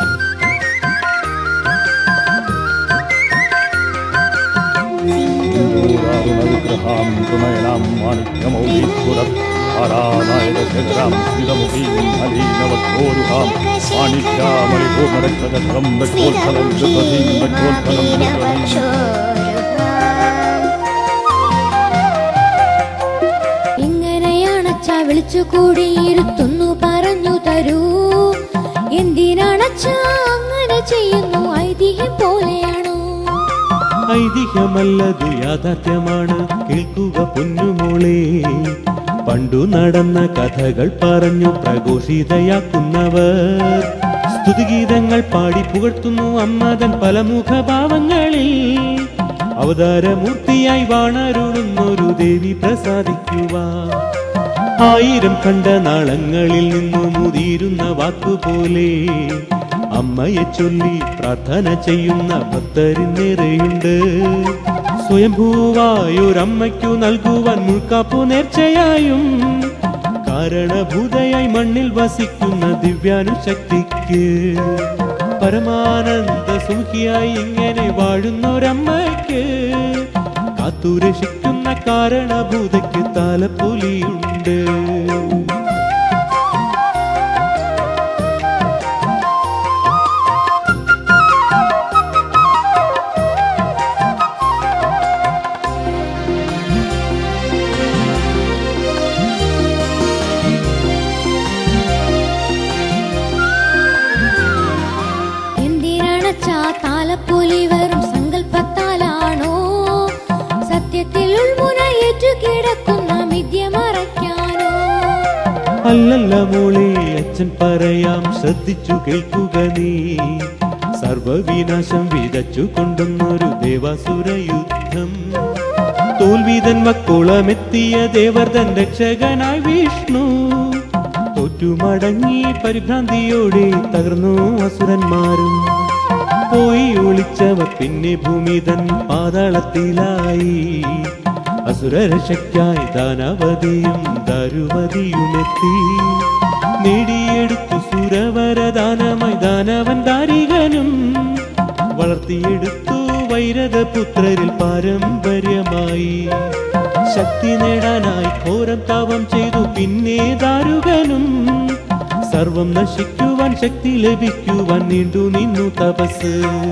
സിന്ദൂരാരുണവിഗ്രഹാം സുനയനാം മാണിക്യമൗലീശ്വരം ആരാനായകശേഖരാം സ്ഥിതമുഖീം അലീനവത്തോരുഹാം മാണിക്യാമളിപൂർണരക്ഷതം വെക്കോൽഫലം ദൃപതീം വെക്കോൽഫലം ദൃപതീം എങ്ങനെയാണച്ച വിളിച്ചു കൂടിയിരുത്തുന്നു പറഞ്ഞു തരൂ എന്തിനാണച്ച അങ്ങനെ ചെയ്യുന്നു ഐതിഹ്യം പോലെയാണോ ഐതിഹ്യമല്ലതു യാഥാർത്ഥ്യമാണ് കേൾക്കുക പൊന്നുമോളെ പണ്ടു നടന്ന കഥകൾ പറഞ്ഞു പ്രഘോഷിതയാക്കുന്നവർ സ്തുതിഗീതങ്ങൾ പാടി പുകഴ്ത്തുന്നു അമ്മതൻ പല മുഖഭാവങ്ങളിൽ അവതാരമൂർത്തിയായി വാണരുളുന്നൊരു ദേവി പ്രസാദിക്കുവാൻ ആയിരം കണ്ട നാളങ്ങളിൽ നിന്നു മുതിരുന്ന വാക്കുപോലെ അമ്മയെ ചൊല്ലി പ്രാർത്ഥന ചെയ്യുന്ന ഭക്തരിന്നേറെയുണ്ട് സ്വയംഭൂവായൊരമ്മയ്ക്കു നൽകുവാൻ മുൾക്കാപ്പു നേർച്ചയായും കാരണഭൂതയായി മണ്ണിൽ വസിക്കുന്ന ദിവ്യാനുശക്തിക്ക് പരമാനന്ദ സുഖിയായി ഇങ്ങനെ വാഴുന്നൊരമ്മയ്ക്ക് കാത്തുരക്ഷിക്കുന്ന കാരണഭൂതയ്ക്ക് താലപ്പൊലിയുണ്ട് അല്ലല്ല മോളെ അച്ഛൻ പറയാം ശ്രദ്ധിച്ചു കേൾക്കുക നീ സർവവിനാശം വിതച്ചു കൊണ്ടുന്നൊരു ദേവാസുര യുദ്ധം തോൽവിതൻ വക്കോളമെത്തിയ ദേവർതൻ രക്ഷകനായി വിഷ്ണു തോറ്റുമടങ്ങി പരിഭ്രാന്തിയോടെ തകർന്നു അസുരന്മാരും പോയി ഒളിച്ചവർ പിന്നെ ഭൂമിതൻ പാതാളത്തിലായി അസുരരക്ഷയ്ക്കായി ദാനവതിയും ദാരുവതിയുമെത്തി നേടിയെടുത്തു സുരവരദാനമായി ദാനവൻ ദാരികനും വളർത്തിയെടുത്തു വൈരതപുത്രരിൽ പാരമ്പര്യമായി ശക്തി നേടാനായി ഘോരം താപം ചെയ്തു പിന്നെ ദാരുകനും സർവം നശിക്കുവാൻ ശക്തി ലഭിക്കുവാൻ നീണ്ടു നിന്നു തപസ്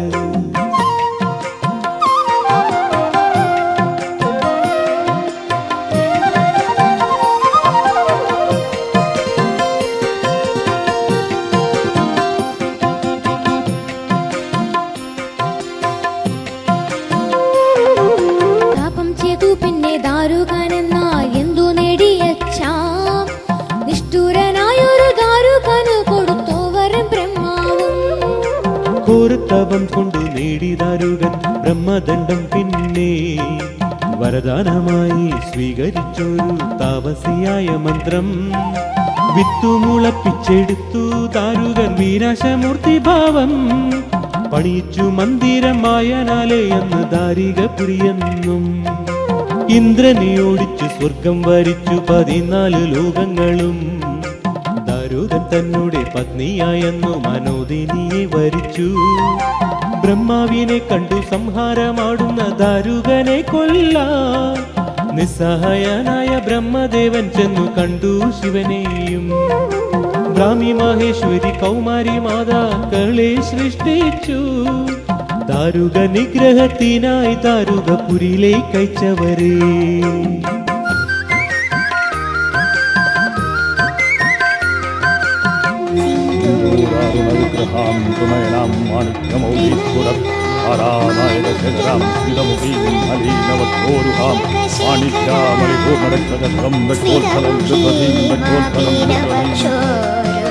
താപം ചെയ്തു പിന്നെ ദാരുകനെന്നാൽ എന്തു നേടിയച്ചാം നിഷ്ഠൂരനായൊരു ദാരുകന് കൊടുത്തോവരൻ ബ്രഹ്മാവും ഘോരത്തപം കൊണ്ടു നേടി ദാരുകൻ ബ്രഹ്മദണ്ഡം പിന്നെ വരദാനമായി സ്വീകരിച്ചൊരു താപസിയായ മന്ത്രം വിത്തുമുളപ്പിച്ചെടുത്തു ദാരുകൻ വീരാശമൂർത്തി ഭാവം പണിയിച്ചു മന്ദിരമായനാലേ എന്ന് ദാരിക പ്രിയെന്നും ഇന്ദ്രനെ ഓടിച്ചു സ്വർഗം വരിച്ചു പതിനാല് ലോകങ്ങളും ദാരുകൻ തന്നോടെ പത്നിയായെന്നു മനോദിനിയെ വരിച്ചു ബ്രഹ്മാവിനെ കണ്ടു സംഹാരമാടുന്ന ദാരുകനെ കൊല്ല നിസ്സഹായനായ ബ്രഹ്മദേവൻ ചെന്നു കണ്ടു ശിവനെയും ബ്രാഹ്മി മഹേശ്വരി കൗമാരി മാതാക്കളെ സൃഷ്ടിച്ചു ദാരുക നിഗ്രഹത്തിനായി ദാരുകപുരിയിലേക്ക് അയച്ചവരേ ൂരാരുണവിഗ്രഹാം തുമയനാം മാണിക്യമൗലീശ്വരം ധാരാനായകശകരാം സ്ഥിതമുഖീം അലീനവത്തോരുഹാം മാണിക്യാമളിഭൂമരക്ഷതം വെക്കോത്ഫലം ദൃപതീം വെക്കോത്ഫലം ദൃപതീം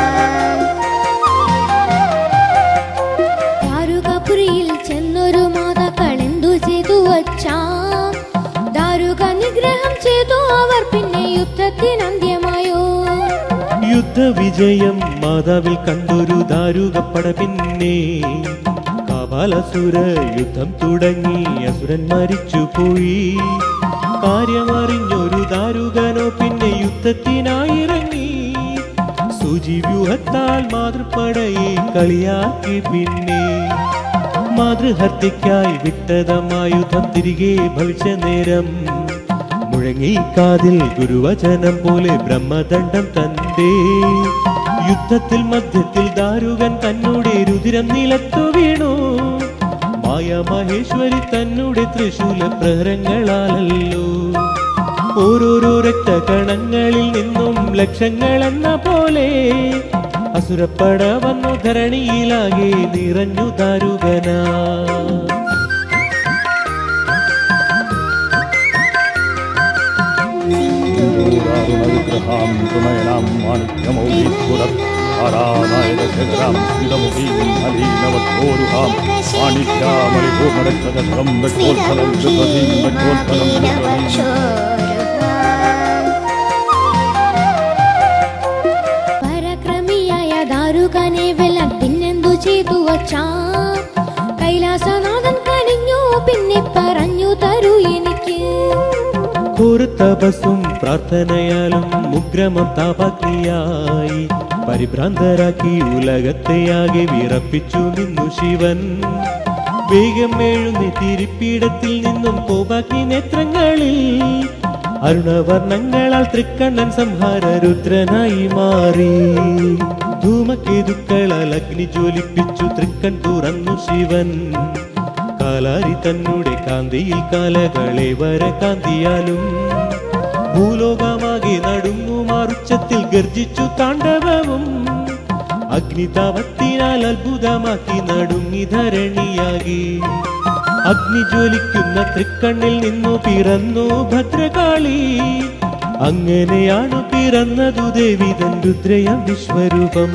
ദാരുകപുരിയിൽ ചെന്നൊരു മാതാക്കൾ എന്തു ചെയ്തു വച്ചാം ദാരുക നിഗ്രഹം ചെയ്തു അവർ പിന്നെ യുദ്ധത്തിന് അന്ത്യമായോ യുദ്ധവിജയം മാതാവിൽ കണ്ടൊരു ദാരുകപ്പട പിന്നെ കാപാലസുര യുദ്ധം തുടങ്ങി അസുരൻ മരിച്ചു പോയി കാര്യമറിഞ്ഞൊരു ദാരുകനോ പിന്നെ യുദ്ധത്തിനായിറങ്ങി സൂചിവ്യൂഹത്താൽ മാതൃപ്പടയെ കളിയാക്കി പിന്നെ മാതൃഹത്യക്കായി വിട്ടതമായുധം തിരികെ ഭവിച്ച നേരം മുഴങ്ങി കാതിൽ ഗുരുവചനം പോലെ ബ്രഹ്മദണ്ഡം തന്റെ യുദ്ധത്തിൽ മധ്യത്തിൽ ദാരുകൻ തന്നോടെ രുതിരം നിലത്തു വീണു മായ മഹേശ്വരി തന്നോടെ തൃശൂല പ്രഹരങ്ങളാലല്ലോ ഓരോരോ രക്തകണങ്ങളിൽ നിന്നും ലക്ഷങ്ങൾ എന്ന പോലെ അസുരപ്പട വന്നു ധരണിയിലാകെ നിറഞ്ഞു ദാരുകനാ ൂരാരുണവിഗ്രഹാം തുമയനാം മാണിക്യമൗലീശ്വരം ധാരാനായകശകരാം സ്ഥിതമുഖീം അലീനവത്തോരുഹാം മാണിക്യാമളിഭൂമരക്ഷതം വെക്കോത്ഫലം ദൃപതീം വെക്കോത്ഫലം ദൃപതീം പരക്രമിയായ ദാരുകനെ വെല്ലാൻ പിന്നെന്തു ചെയ്തു വച്ചാ കൈലാസനാഥൻ കനിഞ്ഞു പിന്നെ പറഞ്ഞു തരൂ എനിക്ക് ഘോരതപസ്സും പ്രാർത്ഥനയാലും ഉഗ്രമം താപാഗ്നിയായി പരിഭ്രാന്തരാക്കി ഉലകത്തെയാകെ വിറപ്പിച്ചു നിന്നു ശിവൻ വേഗം എഴുന്നേറ്റിരിപ്പിടത്തിൽ നിന്നും കോപാഗ്നി നേത്രങ്ങളിൽ അരുണവർണ്ണങ്ങളാൽ തൃക്കണ്ണൻ സംഹാര രുദ്രനായി മാറി ധൂമക്കേതുക്കളാൽ അഗ്നി ജ്വലിപ്പിച്ചു തൃക്കൺ തുറന്നു ശിവൻ കാലാരി തന്നുടെ കാന്തിയിൽ കാലകളെ വര കാന്തിയാലും ഭൂലോകമാകെ നടുങ്ങു മാറുച്ചത്തിൽ ഗർജിച്ചു താണ്ഡവവും അഗ്നിതാപത്തിനാൽ അത്ഭുതമാക്കി നടുങ്ങി ധരണിയാകി അഗ്നി ജ്വലിക്കുന്ന തൃക്കണ്ണിൽ നിന്നു പിറന്നു ഭദ്രകാളി അങ്ങനെയാണ് പിറന്നതു ദേവി തൻ രുദ്രയ വിശ്വരൂപം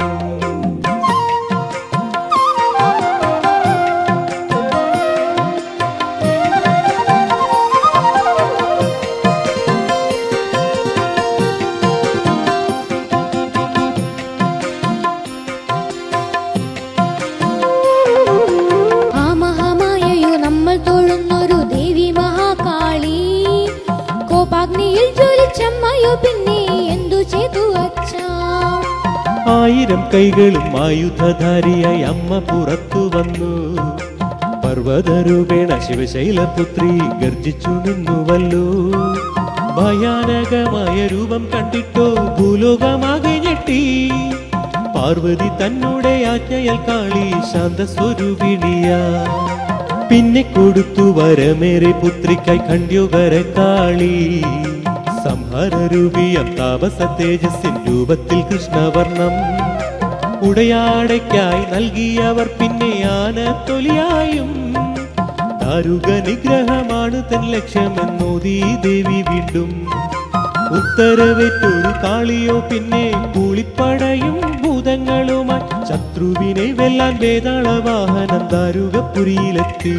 ആ മഹാമായയോ നമ്മൾ തൊഴുന്നൊരു ദേവി മഹാകാളി കോപാഗ്നിയിൽ ജ്വലിച്ചമ്മയോ പിന്നെ എന്തു ചെയ്തു അച്ഛാ ആയിരം കൈകളും ആയുധധാരിയായി അമ്മ പുറത്തു വന്നു പർവ്വതരൂപേണ ശിവശൈലപുത്രി ഗർജിച്ചു നിന്നുവല്ലോ ഭയാനകമായ രൂപം കണ്ടിട്ടോ ഭൂലോകമാകെ ഞെട്ടി പാർവതി തന്നോടെ ആജ്ഞയൽ കാളി ശാന്തസ്വരൂപിണിയ പിന്നെ കൊടുത്തു വരമേറെ പുത്രിക്കായി ഖണ്ഡ്യോഗര കാളി സംഹാരരൂപിയം താപസ തേജസ്സിൻ രൂപത്തിൽ കൃഷ്ണവർണം ഉടയാടയ്ക്കായി നൽകിയവർ പിന്നെ ആനത്തൊലിയായും ദാരുക നിഗ്രഹമാണ് തൻ ലക്ഷ്യമെന്നോദീ ദേവി വീണ്ടും ഉത്തരവേറ്റൊരു കാളിയോ പിന്നെ കൂളിപ്പടയും ഭൂതങ്ങളുമായി ശത്രുവിനെ വെല്ലാൻ വേതാള വാഹനം ദാരുകപുരിയിലെത്തി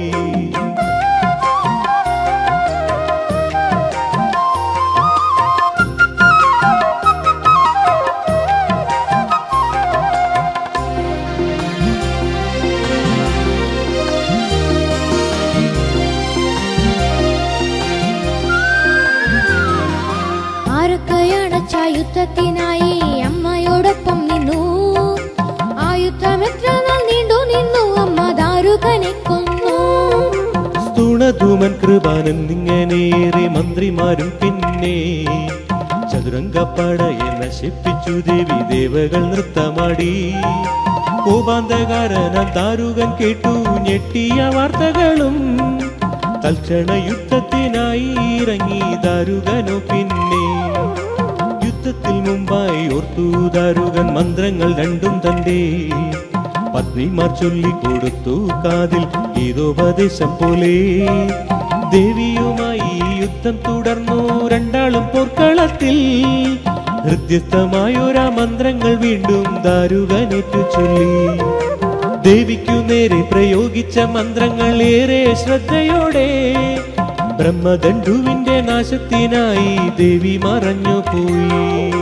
ആരൊക്കെയണച്ച യുദ്ധത്തിനായി അമ്മയോടൊപ്പം നിന്നു ആ യുദ്ധം എത്ര നാൾ നീണ്ടു നിന്നു അമ്മ ദാരുകനെ കൊന്നു സ്തുണധൂമൻ കൃപാനൻ ഇങ്ങനെയേറെ മന്ത്രിമാരും പിന്നെ ചതുരംഗപ്പടയെ നശിപ്പിച്ചു ദേവി ദേവകൾ നൃത്തമാടി കോപാന്തകാരന ദാരുകൻ കേട്ടു ഞെട്ടിയ വാർത്തകളും തൽക്ഷണ യുദ്ധത്തിനായി ഇറങ്ങി ദാരുകനോ പിന്നെ യുദ്ധത്തിൽ മുമ്പായി ഓർത്തു ദാരുകൻ മന്ത്രങ്ങൾ രണ്ടും തന്റെ പത്നിമാർ ചൊല്ലിക്കൊടുത്തു കാതിൽ ഗീതോപദേശം പോലെ ദേവിയുമായി യുദ്ധം തുടർന്നു രണ്ടാളും പോർക്കളത്തിൽ ഹൃദ്യസ്ഥമായൊരാ മന്ത്രങ്ങൾ വീണ്ടും ദാരുകനേറ്റു ചൊല്ലി ദേവിക്കു നേരെ പ്രയോഗിച്ച മന്ത്രങ്ങൾ ഏറെ ശ്രദ്ധയോടെ ബ്രഹ്മദണ്ഡുവിന്റെ നാശത്തിനായി ദേവി മറഞ്ഞു പോയി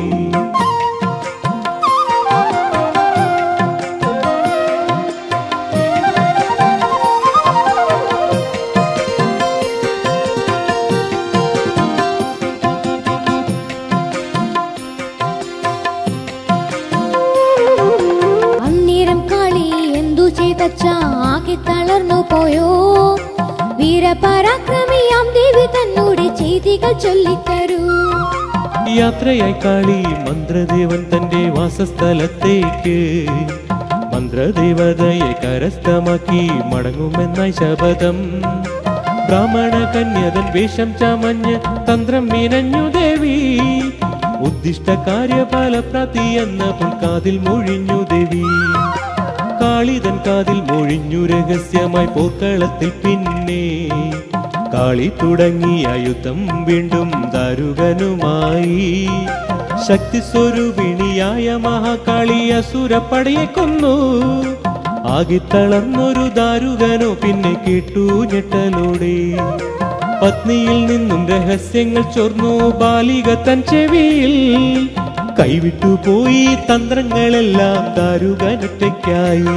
അന്നേരം കാളി എന്തു ചെയ്തച്ച ആകെ തളർന്നു പോയോ വീരപരാക്രമിയാം ദേവി തന്നോട് ചെയ്തികൾ ചൊല്ലിത്തരൂ യാത്രയായി കാളി മന്ത്രദേവൻ തന്റെ വാസസ്ഥലത്തേക്ക് മന്ത്രദേവതയെ കരസ്ഥമാക്കി മടങ്ങുമെന്നായി ശപഥം ബ്രാഹ്മണ കന്യതൻ വേഷം ചമഞ്ഞ് തന്ത്രം മീനഞ്ഞു ദേവി ഉദ്ദിഷ്ട കാര്യഫലപ്രാപ്തി എന്ന പുൽക്കാതിൽ മൊഴിഞ്ഞു ദേവി കാളിതൻ കാതിൽ മൊഴിഞ്ഞു രഹസ്യമായി പോർക്കളത്തിൽ പിന്നെ കാളി തുടങ്ങിയ യുദ്ധം വീണ്ടും ദാരുകനുമായി ശക്തി സ്വരൂപിണിയായ മഹാകാളി അസുരപ്പടയെ കൊന്നു ആകെ തളർന്നൊരു ദാരുകനോ പിന്നെ കേട്ടു ഞെട്ടലോടെ പത്നിയിൽ നിന്നും രഹസ്യങ്ങൾ ചോർന്നു ബാലിക തൻ ചെവിയിൽ കൈവിട്ടു പോയി തന്ത്രങ്ങളെല്ലാം ദാരുകനൊറ്റയ്ക്കായി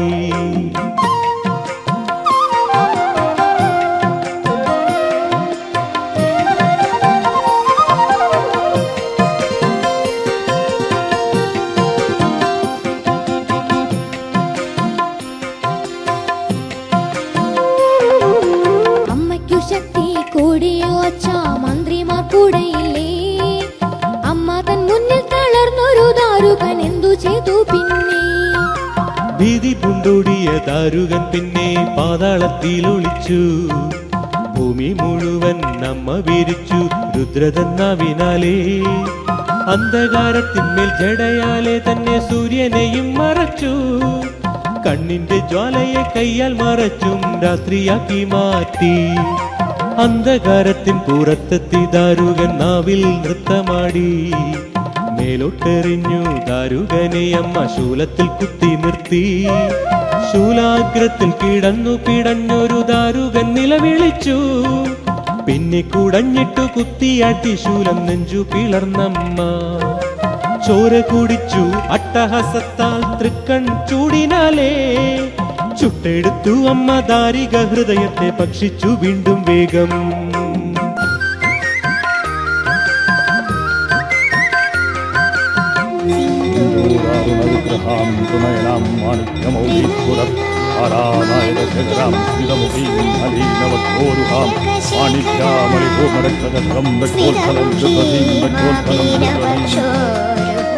അമ്മയ്ക്കു ശക്തി കൂടിയോ അച്ഛ മന്ത്രിമാർ കൂടെയില്ലേ അമ്മ തൻ മുന്നിൽ തളർന്നൊരു ദാരുകൻ എന്തു ചെയ്തു പിന്നെ ഭീതി പുണ്ടോടിയ ദാരുകൻ പിന്നെ പാതാളത്തിൽ ഒളിച്ചു ഭൂമി മുഴുവൻ നമ്മ വിരിച്ചു രുദ്രതന്നാവിനാലേ അന്ധകാരത്തിന്മേൽ ജടയാലെ തന്നെ സൂര്യനെയും മറച്ചു കണ്ണിന്റെ ജ്വാലയെ കയ്യാൽ മറച്ചും രാത്രിയാക്കി മാറ്റി അന്ധകാരത്തിൻ പുറത്തെത്തി ദാരുകൻ നാവിൽ നൃത്തമാടി മേലോട്ടെറിഞ്ഞു ദാരുകനെ അമ്മ ശൂലത്തിൽ കുത്തി നിർത്തി ശൂലാഗ്രത്തിൽ കിടന്നു പിടഞ്ഞൊരു ദാരുകൻ നിലവിളിച്ചു പിന്നെ കുടഞ്ഞിട്ടു കുത്തിയാട്ടി ശൂലം നെഞ്ചു പിളർന്നമ്മ ചോര കുടിച്ചു അട്ടഹസത്താൽ തൃക്കൺ ചൂടിനാലേ ചുട്ടെടുത്തു അമ്മ ദാരിക ഹൃദയത്തെ ഭക്ഷിച്ചു വീണ്ടും വേഗം സിന്ദൂരാരുണവിഗ്രഹാം തുണയനാം മാണിക്യമൗലീപുരം ആരാനായകശകരാം സ്ഥിതമുഖീം അലീനവോരുഹാം മാണിക്യാമളിഭൂമരക്ഷതം വെക്കോൽഫലം ദൃപതീം വെക്കോൽഫലം ദൃപതീം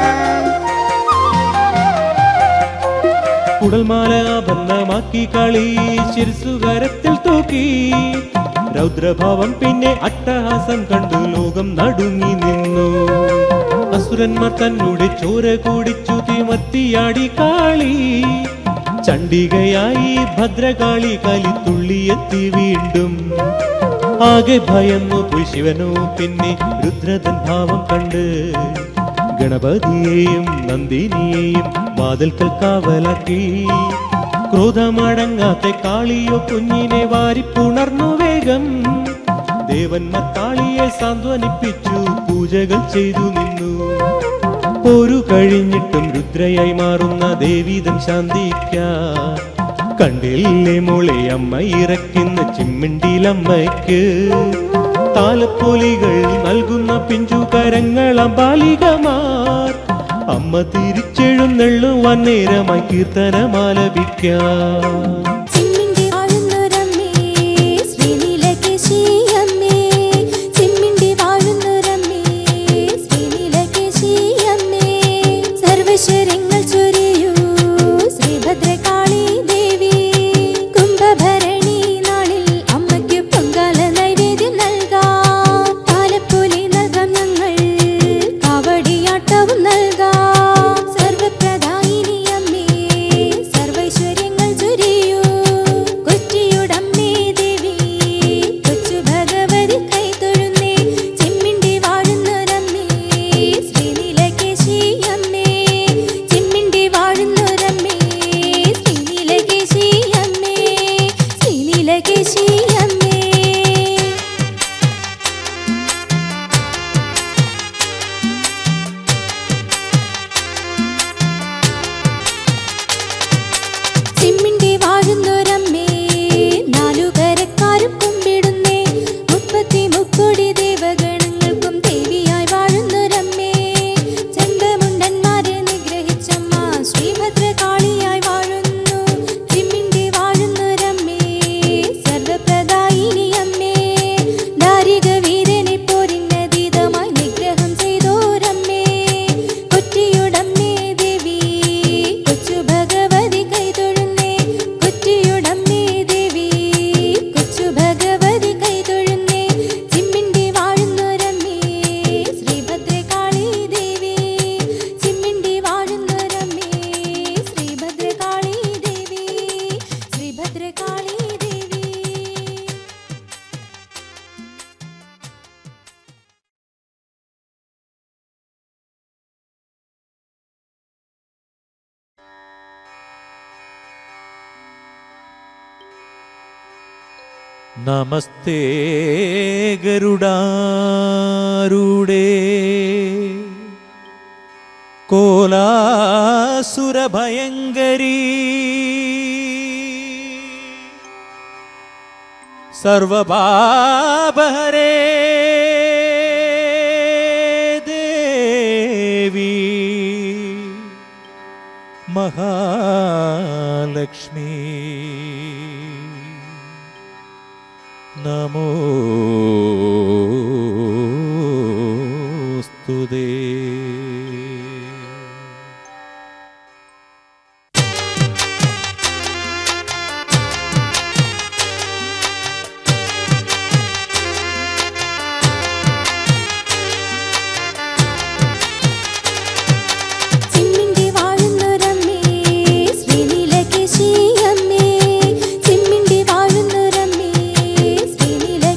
കുടൽമാല ആഭരണമാക്കി കളി ശിരസുകരത്തിൽ തൂക്കി രൗദ്രഭാവം പിന്നെ അട്ടഹാസം കണ്ടു ലോകം നടുങ്ങി നിന്നു അസുരന്മാർ തന്നോട് ചോര കുടിച്ചു തിമത്തിയാടി കാളി ചണ്ഡികയായി ഭദ്രകാളി കലിത്തുള്ളിയെത്തി വീണ്ടും ആകെ ഭയന്നു പോയി ശിവനോ പിന്നെ രുദ്രതൻ ഭാവം കണ്ട് ഗണപതിയെയും നന്ദിനിയെയും വാതിൽക്കൽ കാവലാക്കി ക്രോധമടങ്ങാത്ത കാളിയോ കുഞ്ഞിനെ വാരിപ്പുണർന്നു വേഗം ദേവന്മാർ കാളിയെ സാന്ത്വനിപ്പിച്ചു പൂജകൾ ചെയ്തു നിന്നു പോരു കഴിഞ്ഞിട്ടും രുദ്രയായി മാറുന്ന ദേവീതം ശാന്തിക്കാൻ കണ്ടില്ലേ മോളെ അമ്മ ഇറക്കുന്ന ചിമ്മിണ്ടിലമ്മയ്ക്ക് താലപ്പൊലികൾ നൽകുന്ന പിഞ്ചു കരങ്ങളാം ബാലികമാർ അമ്മ തിരിച്ചെഴുന്നള്ളുവാൻ നേരമായി കീർത്തനമാലപിക്കാം ചിമ്മിണ്ടി വാഴുന്നൊരമ്മേ ശ്രീനീലകേശിയമ്മേ ചിമ്മിണ്ടി വാഴുന്നൊരമ്മേ ശ്രീനീലകേശിയമ്മേ സർവശരങ്ങൾ ചൊരിയൂ ശ്രീഭദ്രകാളി ദേവി കുംഭഭരണി നാളിൽ അമ്മയ്ക്ക് പൊങ്കാല നൈവേദ്യം നൽകാം താലപ്പൊലി നൽകാം ഞങ്ങൾ കാവടിയാട്ടവും നൽകാം സർവപ്രധായിനി അമ്മേ സർവൈശ്വര്യങ്ങൾ ചൊരിയൂ കൊച്ചിയുടമ്മേ ദേവി കൊച്ചു ഭഗവതി കൈതൊഴുന്നേ ചിമ്മിണ്ടി വാഴുന്നൊരമ്മേ ശ്രീനീലകേശി അമ്മേ ചിമ്മിണ്ടി വാഴുന്നൊരമ്മേ ശ്രീനീലകേശി അമ്മേ ശ്രീനീലകേശി അമ്മേ ചിമ്മിണ്ടി വാഴുന്നൊരമ്മേ നാലുകരക്കാരും കുമ്പിടുന്നേ മുപ്പത്തി മുക്കോടി ദേവഗണങ്ങൾക്കും ദേവിയായി വാഴുന്നൊരമ്മേ ചണ്ടമുണ്ടന്മാരെ നിഗ്രഹിച്ചമ്മ ശ്രീഭദ്രകാളിയായി വാഴുന്നു ചിമ്മിണ്ടി വാഴുന്നൊരമ്മേ സർവപ്രദായിനി അമ്മേ ദാരിക വീരനെ പോരിന്നതീതമായി നിഗ്രഹം ചെയ്തോരമ്മേ കൊറ്റിയുടമ്മേ ദേവി കൊച്ചു ഭഗവതി കൈതൊഴുന്നേ കൊറ്റിയുടമ്മേ ദേവി കൊച്ചു ഭഗവതി കൈതൊഴുന്നേ ചിമ്മിണ്ടി വാഴുന്നൊരമ്മേ ശ്രീഭദ്രകാളി ദേവി ചിമ്മിണ്ടി വാഴുന്നൊരമ്മേ ശ്രീഭദ്രകാളി ദേവി ശ്രീഭദ്രകാളി ദേവി നമസ്തേ ഗരുഡാരൂടേ കോലാസുരഭയങ്കരീ സർവപാപഹരേ ദേവി മഹാലക്ഷ്മി നമോസ്തുതേ ചിമ്മിണ്ടി വാഴുന്നൊരമ്മേ ശ്രീനീലകേശി അമ്മേ ചിമ്മിണ്ടി വാഴുന്നൊരമ്മേ ശ്രീനീല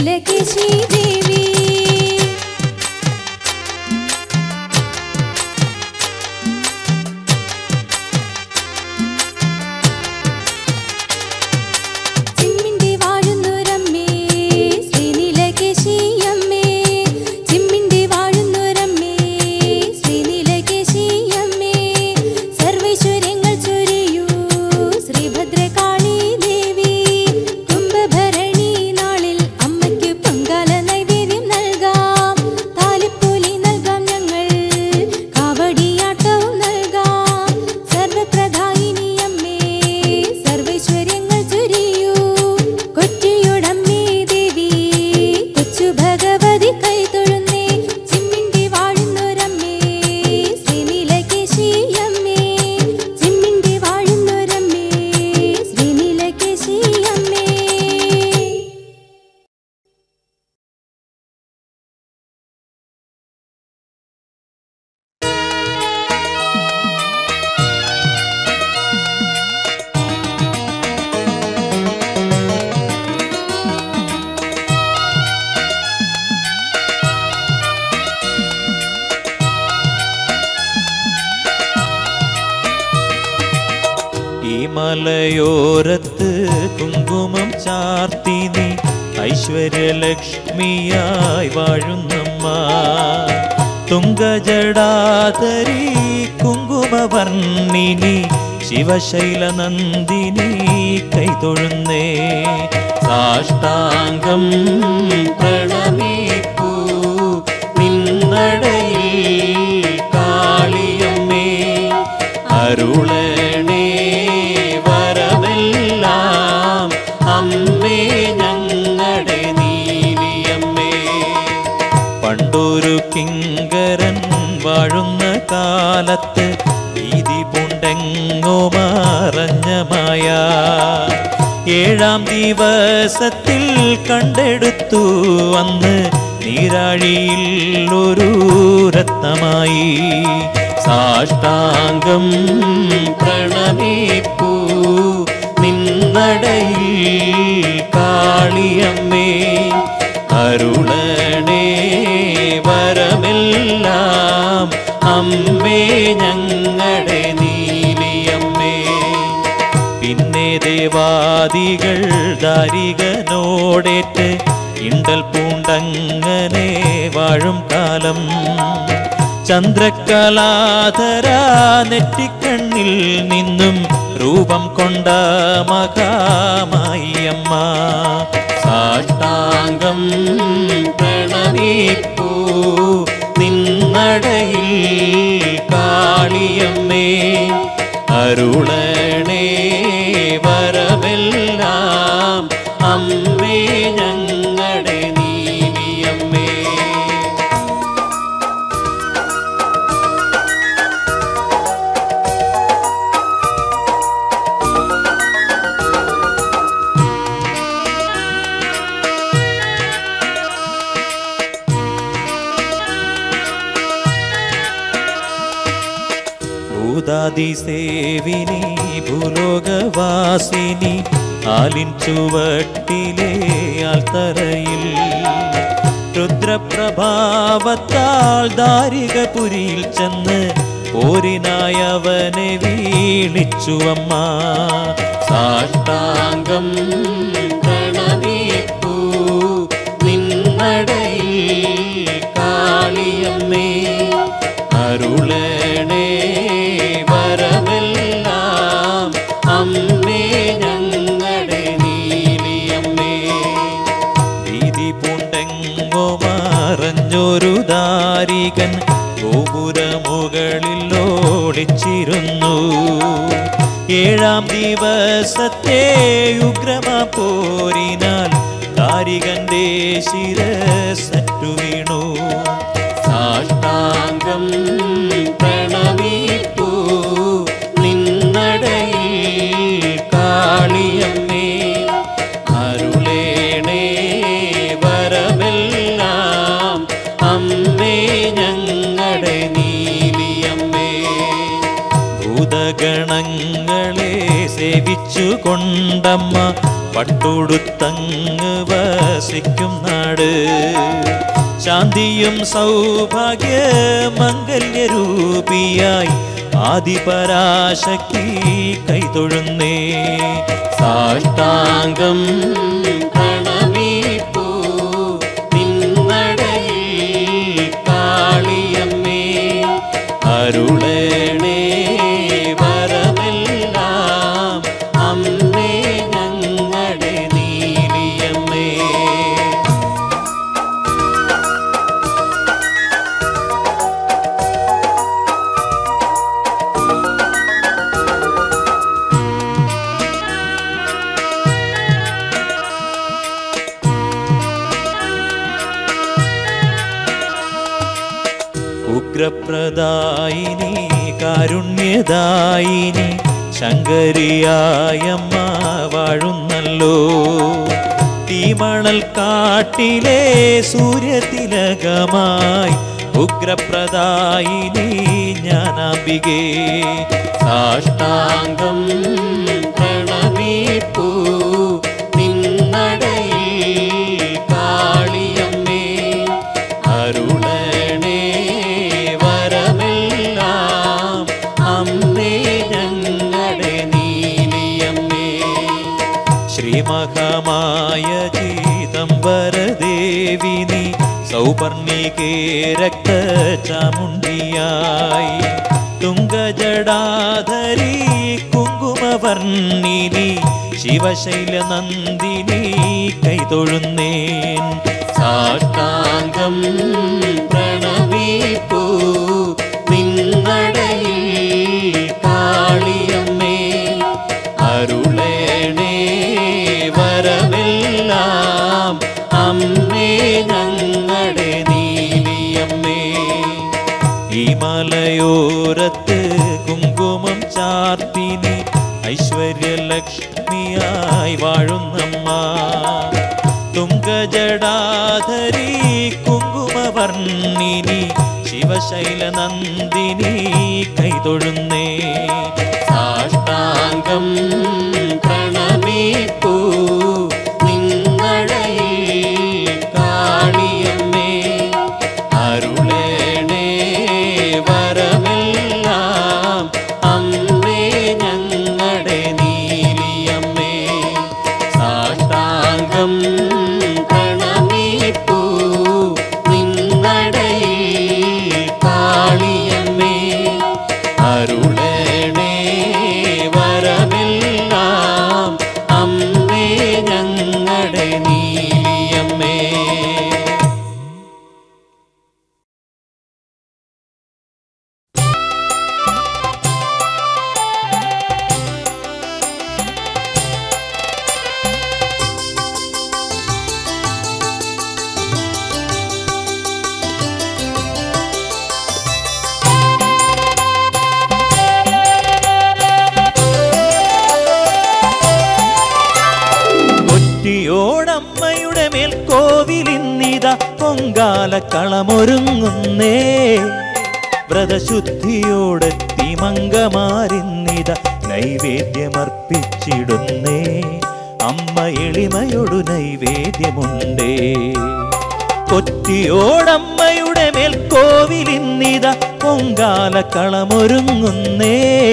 ശ്രീനിലകേശി ദേവി ചിമ്മിണ്ടി വാഴുന്നൊരമ്മേ ശ്രീനിലകേശിയമ്മേ ചിമ്മിണ്ടി വാഴുന്നൊരമ്മേ ശ്രീനിലകേശിയമ്മേ സർവൈശ്വര്യങ്ങൾ ചൊരിയൂ ശ്രീഭദ്രകാളി ദേവി കുംഭഭരണി നാളിൽ അമ്മയ്ക്ക് പൊങ്കാല നൈവേദ്യം നൽകാം താലിപ്പൂലി നൽകാം ഞങ്ങൾ കാവടിയാട്ടവും നൽകാം സർവപ്രധായിനി അമ്മേ സർവൈശ്വര്യങ്ങൾ ചൊരിയൂ കൊച്ചിയുടമ്മേ ദേവി കൊച്ചു ഭഗവതി കൈ തൊഴുന്നേ ചിമ്മിണ്ടി വാഴുന്നൊരമ്മേ ശ്രീനിലകേശി അമ്മേ ചിമ്മിണ്ടി വാഴുന്നൊരമ്മേ ശ്രീനിലകേശി അമ്മേ ഈ മലയോരത്ത് കുങ്കുമം ചാർത്തി നീ ഐശ്വര്യലക്ഷ്മിയായി വാഴുന്നമ്മ തുങ്കജടാതരി കുങ്കുമവർണ്ണിനി ശിവശൈലനന്ദിനി കൈതൊഴുന്നേ സാഷ്ടാംഗം പ്രണമിപ്പൂ നിന്നടയിൽ കാളിയമ്മേ അരുളണേ വരമെല്ലാം അമ്മേ ഞങ്ങളുടെ നീലിയമ്മേ പണ്ടൊരു കിങ്കരൻ വാഴുന്ന കാലത്ത് ഭീതി പൂണ്ടെങ്ങോ മറഞ്ഞമായ ഏഴാം ദിവസത്തിൽ കണ്ടെടുത്തു അന്ന് നീരാഴിയിൽ ഒരു രത്നമായി സാഷ്ടാംഗം പ്രണമിപ്പൂ നിന്നടയിൽ കാളിയമ്മേ അരുളണേ വരമെല്ലാം അമ്മേ ഞങ്ങളുടെ നീലിയമ്മേ പിന്നെ ദേവാദികൾ ദാരികനോടേറ്റ് ഇണ്ടൽ പൂണ്ടങ്ങനെ വാഴും കാലം ചന്ദ്രകലാധര നെറ്റിക്കണ്ണിൽ നിന്നും രൂപം കൊണ്ട മകാമായിയമ്മ സാഷ്ടാംഗം പ്രണമിപ്പൂ നിന്നടയിൽ കാളിയമ്മേ അരുളണേ വരമെല്ലാം അമ്മേ ഞങ്ങളുടെ നീലിയമ്മേ ഭൂതാതിസേവിനി ഭൂലോകവാസിനി ആലിൻ ചുവട്ടിലെ ആൽത്തറയിൽ രുദ്രപ്രഭാവത്താൽ ദാരികപുരിയിൽ ചെന്ന് പോരിനായവനെ വീളിച്ചുവമ്മ സാഷ്ടാംഗം പ്രണമിപ്പൂ നിന്നടയിൽ കാളിയമ്മേ അരുളണേ വരമെല്ലാം അമ്മേ ഞങ്ങളുടെ നീലിയമ്മേ ഭീതി പൂണ്ടെങ്ങോ മറഞ്ഞൊരു ദാരികൻ ഗോപുരമുകളിൽ ഓടിച്ചിരുന്നു ഏഴാം ദിവസത്തെ ഉഗ്രമ പോരിനാൽ ദാരികന്റെ ശിരസറ്റു വീണു സാഷ്ടാംഗം പ്രണമിപ്പൂ നിന്നടയിൽ കാളിയമ്മേ അരുളേണേ വരമെല്ലാം അമ്മേ ഞങ്ങളുടെ നീലിയമ്മേ ഭൂതഗണങ്ങളെ സേവിച്ചു കൊണ്ടമ്മ പട്ടുടുത്തങ്ങ് വസിക്കും നാട് ശാന്തിയും സൗഭാഗ്യ മംഗല്യരൂപിയായി ആദിപരാശക്തി കൈതൊഴുന്നേ സാഷ്ടാംഗം പ്രണമിപ്പൂ നിന്നടയിൽ കാളിയമ്മേ അരുളേണേ വരമെല്ലാം അമ്മേ ഞങ്ങളുടെ നീലിയമ്മേ ഉഗ്രപ്രദായിനി കാരുണ്യദായിനി ശങ്കരിയായമ്മ വാഴുന്നല്ലോ തീമണൽ കാട്ടിലെ സൂര്യതിലകമായി ഉഗ്രപ്രദായിനി ജ്ഞാനാംബികേ സാഷ്ടാംഗം പ്രണമിപ്പൂ നിന്നടയിൽ കാളിയമ്മേ അരുളണേ വരമെല്ലാം അമ്മേ ഞങ്ങളുടെ നീലിയമ്മേ ശ്രീമഹമായ ചീതംബരദേവിനി സൗപർണികേ രക്തചാമുണ്ടിയായി തുങ്കജടാധരി കുങ്കുമവർണിനി ശിവശൈലനന്ദിനി കൈതൊഴുന്നേൻ സാഷ്ടാംഗം പ്രണമിപ്പൂ നിന്നടയിൽ കാളിയമ്മേ അരുളേണേ വരമെല്ലാം അമ്മേ ഞങ്ങളുടെ നീലിയമ്മേ ഈ മലയോരത്ത് കുങ്കുമം ചാർത്തിനി ഐശ്വര്യലക്ഷ്മിയായി വാഴുന്നമ്മ തുങ്കജടാധരി കുങ്കുമവർണിനി ശിവശൈലനന്ദിനി കൈതൊഴുന്നേ സാഷ്ടാംഗം പ്രണമിപ്പൂ നിന്നടയിൽ കാളിയമ്മേ അരുളേണേ വരമെല്ലാം അമ്മേ ഞങ്ങളുടെ നീലിയമ്മേ സാഷ്ടാംഗം പ്രണമിപ്പൂ നിന്നടയിൽ കാളിയമ്മേ അരുളേണേ വരമെല്ലാം അമ്മേ ഞങ്ങളുടെ നീലിയമ്മേ ഒറ്റിയോടമ്മയുടെ മേൽ കോവിലിന്നിത പൊങ്കാല കളമൊരുങ്ങുന്നേ വ്രതശുദ്ധിയോടെത്തി മംഗമാരിന്നിത നൈവേദ്യമർപ്പിച്ചിടുന്നേ അമ്മ എളിമയൊടു നൈവേദ്യമുണ്ടേ കൊറ്റിയോടമ്മയുടെ മേൽ കോവിലിന്നിത പൊങ്കാല കളമൊരുങ്ങുന്നേ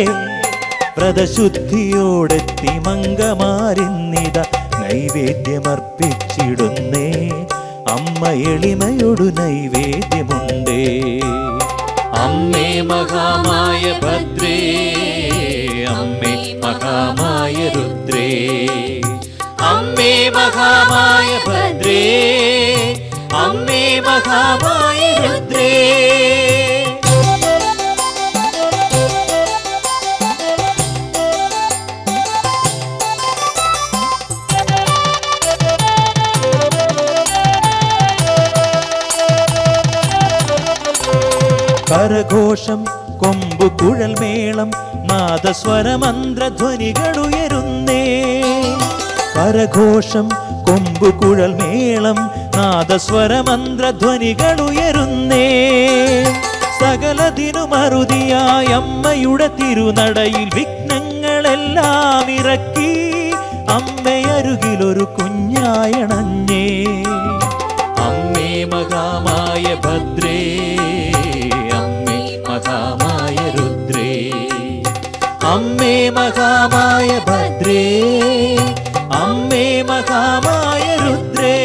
വ്രതശുദ്ധിയോടെത്തി മംഗമാരിന്നിത നൈവേദ്യമർപ്പിച്ചിടുന്നേ അമ്മ എളിമയൊടു നൈവേദ്യമുണ്ടേ അമ്മേ മഹാമായ ഭദ്രേ അമ്മേ മഹാമായ രുദ്രേ അമ്മേ മഹാമായ ഭദ്രേ അമ്മേ മഹാമായ രുദ്രേ കരഘോഷം കൊമ്പു കുഴൽ മേളം നാദസ്വരമന്ത്രധ്വനികളുയരുന്നേ കരഘോഷം കൊമ്പു കുഴൽ മേളം നാദസ്വരമന്ത്രധ്വനികളുയരുന്നേ സകലതിനു മറുതിയായ അമ്മയുടെ തിരുനടയിൽ വിഘ്നങ്ങളെല്ലാം ഇറക്കി അമ്മയരുകിലൊരു കുഞ്ഞായണഞ്ഞേ അമ്മേ മഹാമായ ഭദ്രേ അമ്മേ മഹാമായ രുദ്രേ അമ്മേ മഹാമായ ഭദ്രേ അമ്മേ മഹാമായ രുദ്രേ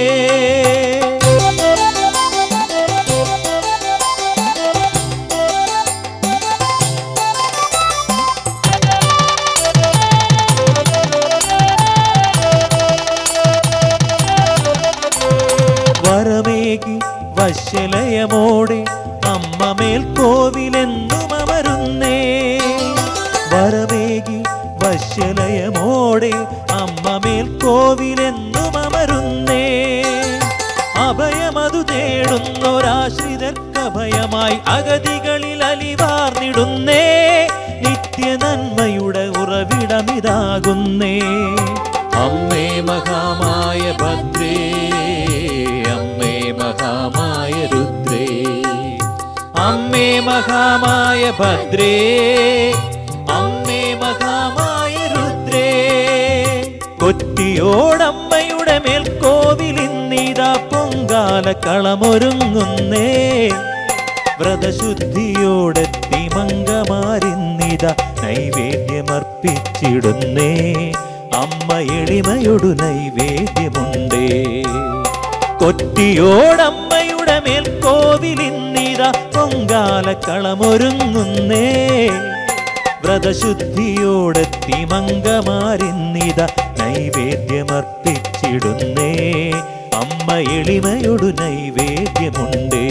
വരമേകി വശ്യലയമോടെ അമ്മ മേൽക്കോവിലെന്നും അമരുന്നേ വരമേകി വശ്യലയമോടെ അമ്മ മേൽക്കോവിലെന്നും അമരുന്നേ അഭയമതു തേടുന്നൊരാശ്രിതർക്കഭയമായി അഗതികളിൽ അലിവാർന്നിടുന്നേ നിത്യ നന്മയുടെ ഉറവിടമിതാകുന്നേ അമ്മേ മഹാമായ ഭദ്രേ അമ്മേ മഹാമായ രുദ്രേ അമ്മേ മഹാമായ ഭദ്രേ അമ്മേ മഹാമായ രുദ്രേ കൊറ്റിയോടമ്മയുടെ മേൽക്കോവിലിന്നിതാ പൊങ്കാല കളമൊരുങ്ങുന്നേ വ്രതശുദ്ധിയോടെത്തി മംഗമാരിന്നിത നൈവേദ്യമർപ്പിച്ചിടുന്നേ അമ്മ എളിമയൊടു നൈവേദ്യമുണ്ടേ കൊറ്റിയോടമ്മയുടെ മേൽക്കോവിലിന്നിത പൊങ്കാല കളമൊരുങ്ങുന്നേ വ്രതശുദ്ധിയോടെത്തി മംഗമാരിന്നിത നൈവേദ്യമർപ്പിച്ചിടുന്നേ അമ്മ എളിമയൊടു നൈവേദ്യമുണ്ടേ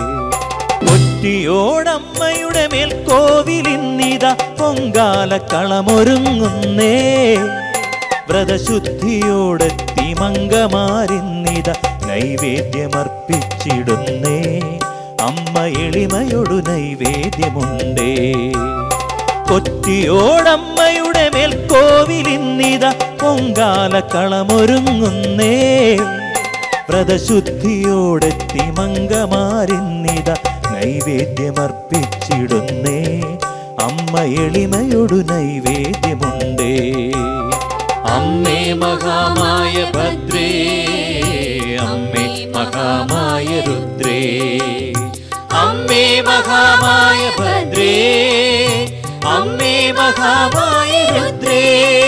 ഒറ്റിയോടമ്മയുടെ മേൽക്കോവിലിന്നിത പൊങ്കാല കളമൊരുങ്ങുന്നേ വ്രതശുദ്ധിയോടെത്തി മംഗമാരിന്നിത നൈവേദ്യമർപ്പിച്ചിടുന്നേ അമ്മ എളിമയൊടു നൈവേദ്യമുണ്ടേ കൊറ്റിയോടമ്മയുടെ മേൽക്കോവിലിന്നിത പൊങ്കാല കളമൊരുങ്ങുന്നേ വ്രതശുദ്ധിയോടെത്തി മംഗമാരിന്നിത നൈവേദ്യമർപ്പിച്ചിടുന്നേ അമ്മ എളിമയൊടു നൈവേദ്യമുണ്ടേ അമ്മേ മഹാമായ ഭദ്രേ അമ്മേ മഹാമായ രുദ്രേ അമ്മേ മഹാമായ ഭദ്രേ അമ്മേ മഹാമായ രുദ്രേ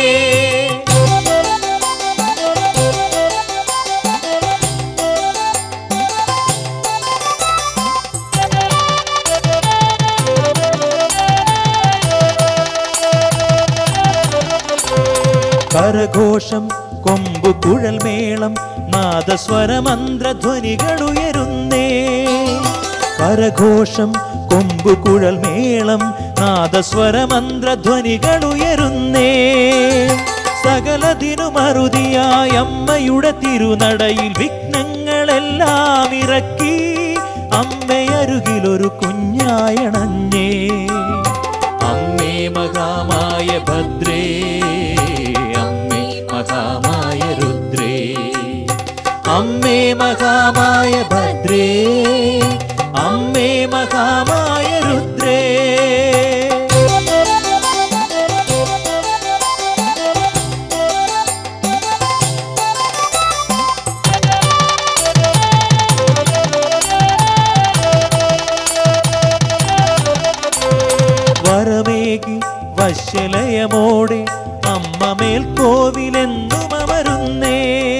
കരഘോഷം കൊമ്പു കുഴൽ മേളം നാദസ്വരമന്ത്രധ്വനികളുയരുന്നേ കരഘോഷം കൊമ്പു കുഴൽ മേളം നാദസ്വരമന്ത്രധ്വനികളുയരുന്നേ സകലതിനു മറുതിയായ അമ്മയുടെ തിരുനടയിൽ വിഘ്നങ്ങളെല്ലാം ഇറക്കി അമ്മയരുകിലൊരു കുഞ്ഞായണഞ്ഞേ അമ്മേ മഹാമായ ഭദ്രേ അമ്മേ മഹാമായ രുദ്രേ അമ്മേ മഹാമായ ഭദ്രേ അമ്മേ മഹാമായ രുദ്രേ വരമേകി വശ്യലയമോടെ അമ്മ മേൽക്കോവിലെന്നും അമരുന്നേ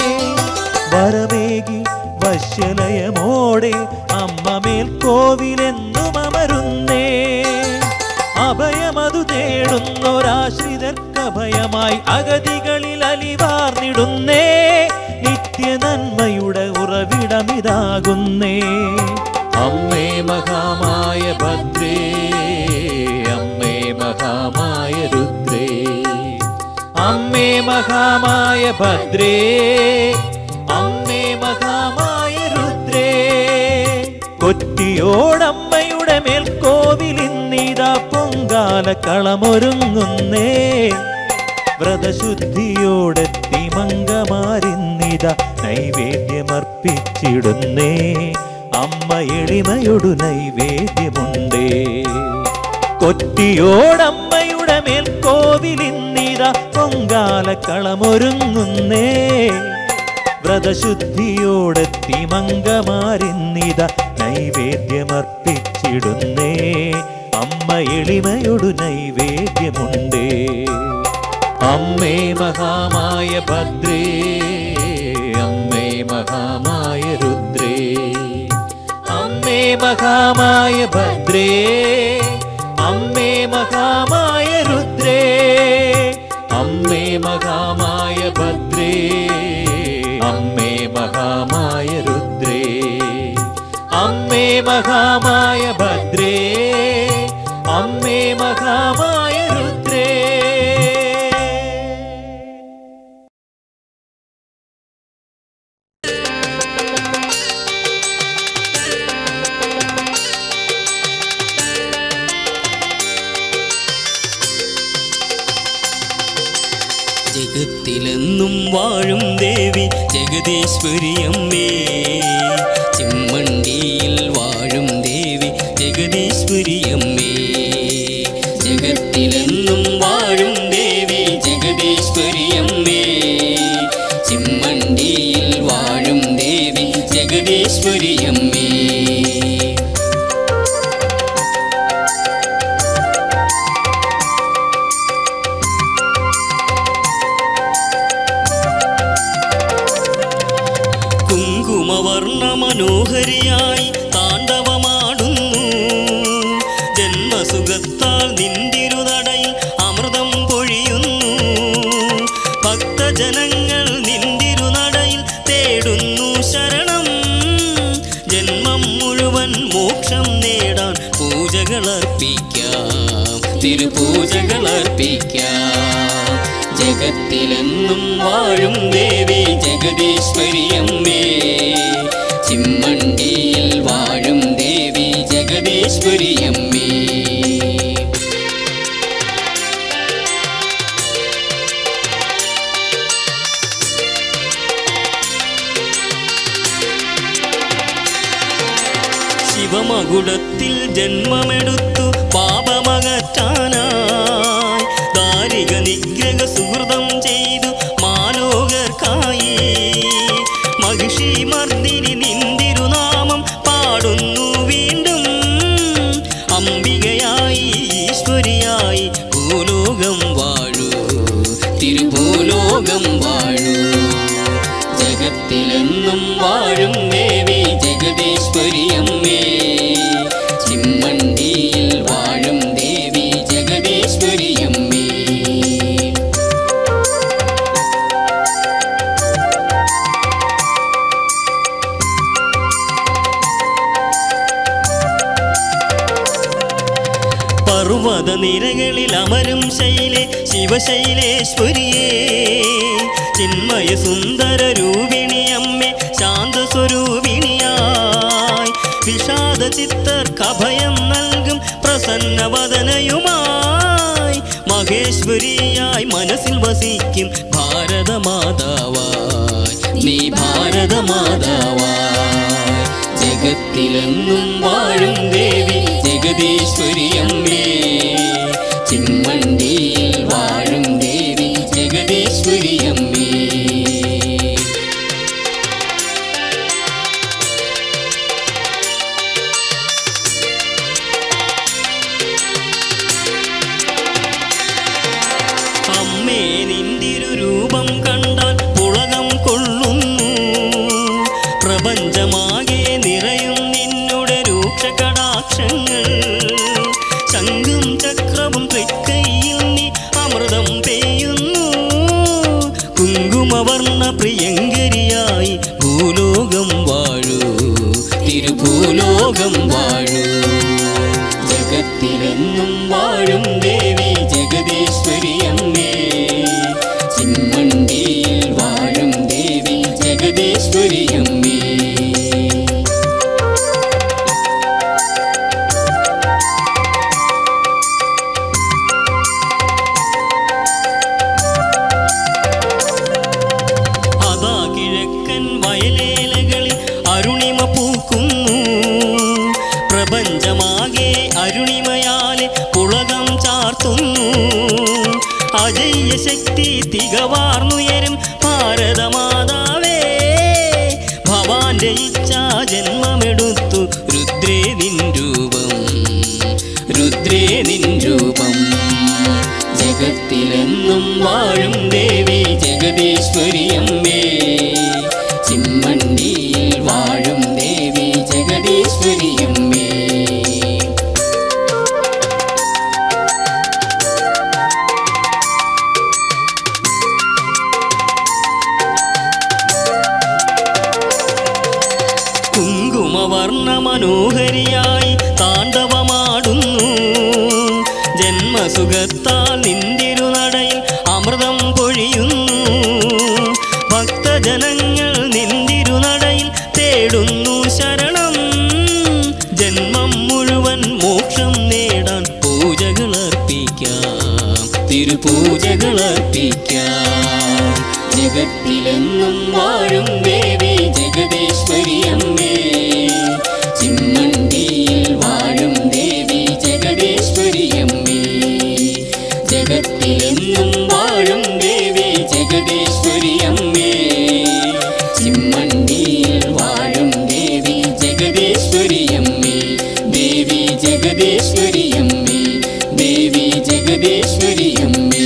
വരമേകി വശ്യലയമോടെ അമ്മ മേൽക്കോവിലെന്നും അമരുന്നേ അഭയമതു തേടുന്നൊരാശ്രിതർക്കഭയമായി അഗതികളിൽ അലിവാർന്നിടുന്നേ നിത്യ നന്മയുടെ ഉറവിടമിതാകുന്നേ അമ്മേ മഹാമായ ഭദ്രേ അമ്മേ മഹാമായ രുദ്രേ അമ്മേ മഹാമായ ഭദ്രേ അമ്മേ മഹാമായ രുദ്രേ കൊറ്റിയോടമ്മയുടെ മേൽക്കോവിലിന്നിതാ പൊങ്കാല കളമൊരുങ്ങുന്നേ വ്രതശുദ്ധിയോടെത്തി മംഗമാരിന്നിത നൈവേദ്യമർപ്പിച്ചിടുന്നേ അമ്മ എളിമയൊടു നൈവേദ്യമുണ്ടേ കൊറ്റിയോടമ്മയുടെ മേൽക്കോവിലിന്നിത പൊങ്കാലക്കളമൊരുങ്ങുന്നേ വ്രതശുദ്ധിയോടെത്തി മംഗമാരിന്നിത നൈവേദ്യമർപ്പിച്ചിടുന്നേ അമ്മ എളിമയൊടു നൈവേദ്യമുണ്ടേ അമ്മേ മഹാമായ ഭദ്രേ അമ്മേ മഹാമായ രുദ്രേ അമ്മേ മഹാമായ ഭദ്രേ അമ്മേ മഹാമായ രുദ്രേ അമ്മേ മഹാമായ ഭദ്രേ അമ്മേ മഹാമായ രുദ്രേ അമ്മേ മഹാമായ ഭദ്രേ അമ്മേ മഹാമായ രുദ്രേ ജഗത്തിലെന്നും വാഴും ദേവി ജഗദീശ്വരി അമ്മേ ചെമ്മണ്ടിയിൽ വാഴും ദേവി ജഗദീശ്വരി അമ്മേ ജഗത്തിലെന്നും വാഴും ദേവി ജഗദീശ്വരി അമ്മേ ചെമ്മണ്ടിയിൽ വാഴും ദേവി ജഗദീശ്വരി അമ്മേ കുങ്കുമവർണ്ണ മനോഹരിയായി താണ്ഡവമാടുന്നു ജന്മസുഖത്താൽ നിന്തിരുനടയിൽ അമൃതം പൊഴിയുന്നു ഭക്തജനങ്ങൾ നിന്തിരുനടയിൽ തേടുന്നു ശരണം ജന്മം മുഴുവൻ മോക്ഷം നേടാൻ പൂജകൾ അർപ്പിക്കാം തിരുപൂജകൾ അർപ്പിക്കാം ജഗത്തിലെന്നും വാഴും ദേവി ജഗദീശ്വരി അമ്മേ ചിമ്മണ്ടിയിൽ വാഴും ദേവി ജഗദീശ്വരി അമ്മേ ശിവമകുടത്തിൽ ജന്മമെടുത്തു പാപമകറ്റാനായി ദാരിക നിഗ്രഹ സുഹൃതം ചെയ്തു മാലോകർക്കായി മഹിഷി മർദിനി നിന്തിരുനാമം പാടുന്നു വീണ്ടും അംബികയായി ഈശ്വരിയായി ഭൂലോകം വാഴൂ തിരുഭൂലോകം വാഴൂ ജഗത്തിലെന്നും വാഴും ദേവി ജഗദീശ്വരി അമ്മേ ചിമ്മണ്ടിയിൽ വാഴും ദേവി ജഗദീശ്വരി അമ്മേ പർവ്വത നിരകളിൽ അമരും ശൈലേ ശിവശൈലേശ്വരിയേ ചിന്മയ സുന്ദര രൂപിണി അമ്മേ ശാന്ത സ്വരൂപിണിയായി വിഷാദ ചിത്തർക്ക് അഭയം നൽകും പ്രസന്നവദനയുമായി മഹേശ്വരിയായി മനസ്സിൽ വസിക്കും ഭാരതമാതാവായി നീ ഭാരതമാതാവായി ജഗത്തിലെന്നും വാഴും ദേവി ജഗദീശ്വരി അമ്മേ ചിമ്മണ്ടിയിൽ വാഴും ദേവി ജഗദീശ്വരി അമ്മേ അമ്മേ നിന്തിരു രൂപം കണ്ടാൽ പുളകം കൊള്ളുന്നു പ്രപഞ്ചമാകെ നിറയും നിന്നുടെ രൂക്ഷ കടാക്ഷങ്ങൾ ശംഖും ചക്രവും തൃക്കൈയിൽ നീ അമൃതം പെയ്യുന്നു കുങ്കുമവർണ്ണ പ്രിയങ്കരിയായി ഭൂലോകം വാഴൂ തിരുഭൂലോകം വാഴൂ ജഗത്തിലെന്നും വാഴും ദേവി ജഗദീശ്വരി അമ്മേ ചിമ്മണ്ടിയിൽ വാഴും ദേവി ജഗദീശ്വരി അമ്മേ അതാ കിഴക്കൻ വയലേലകളിൽ അരുണിമ പൂക്കുന്നു പ്രപഞ്ചമാകെ അരുണിമയാലെ പുളകം ചാർത്തുന്നു രുദ്രേ നിൻ രൂപം രുദ്രേ നിൻ രൂപം ജഗത്തിലെന്നും വാഴും ദേവി ജഗദീശ്വരി അമ്മേ ചിമ്മണ്ടിയിൽ വാഴും ദേവി ജഗദീശ്വരി അമ്മേ കുങ്കുമവർണ്ണ മനോഹരിയായി താണ്ഡവമാടുന്നു ജന്മസുഖത്താൽ നിന്തിരുനടയിൽ അമൃതം പൊഴിയുന്നു ഭക്തജനങ്ങൾ നിന്തിരുനടയിൽ തേടുന്നു ശരണം ജന്മം മുഴുവൻ മോക്ഷം നേടാൻ പൂജകൾ അർപ്പിക്കാം തിരുപൂജകൾ അർപ്പിക്കാം ജഗത്തിലെന്നും വാഴും ദേവി ജഗദീശ്വരി അമ്മേ ചിമ്മണ്ടിയിൽ വാഴും ദേവി ജഗദീശ്വരി അമ്മേ ജഗത്തിലെന്നും വാഴും ദേവി ജഗദീശ്വരി അമ്മേ ചിമ്മണ്ടിയിൽ വാഴും ദേവി ജഗദീശ്വരി അമ്മേ ദേവി ജഗദീശ്വരി അമ്മേ ദേവി ജഗദീശ്വരി അമ്മേ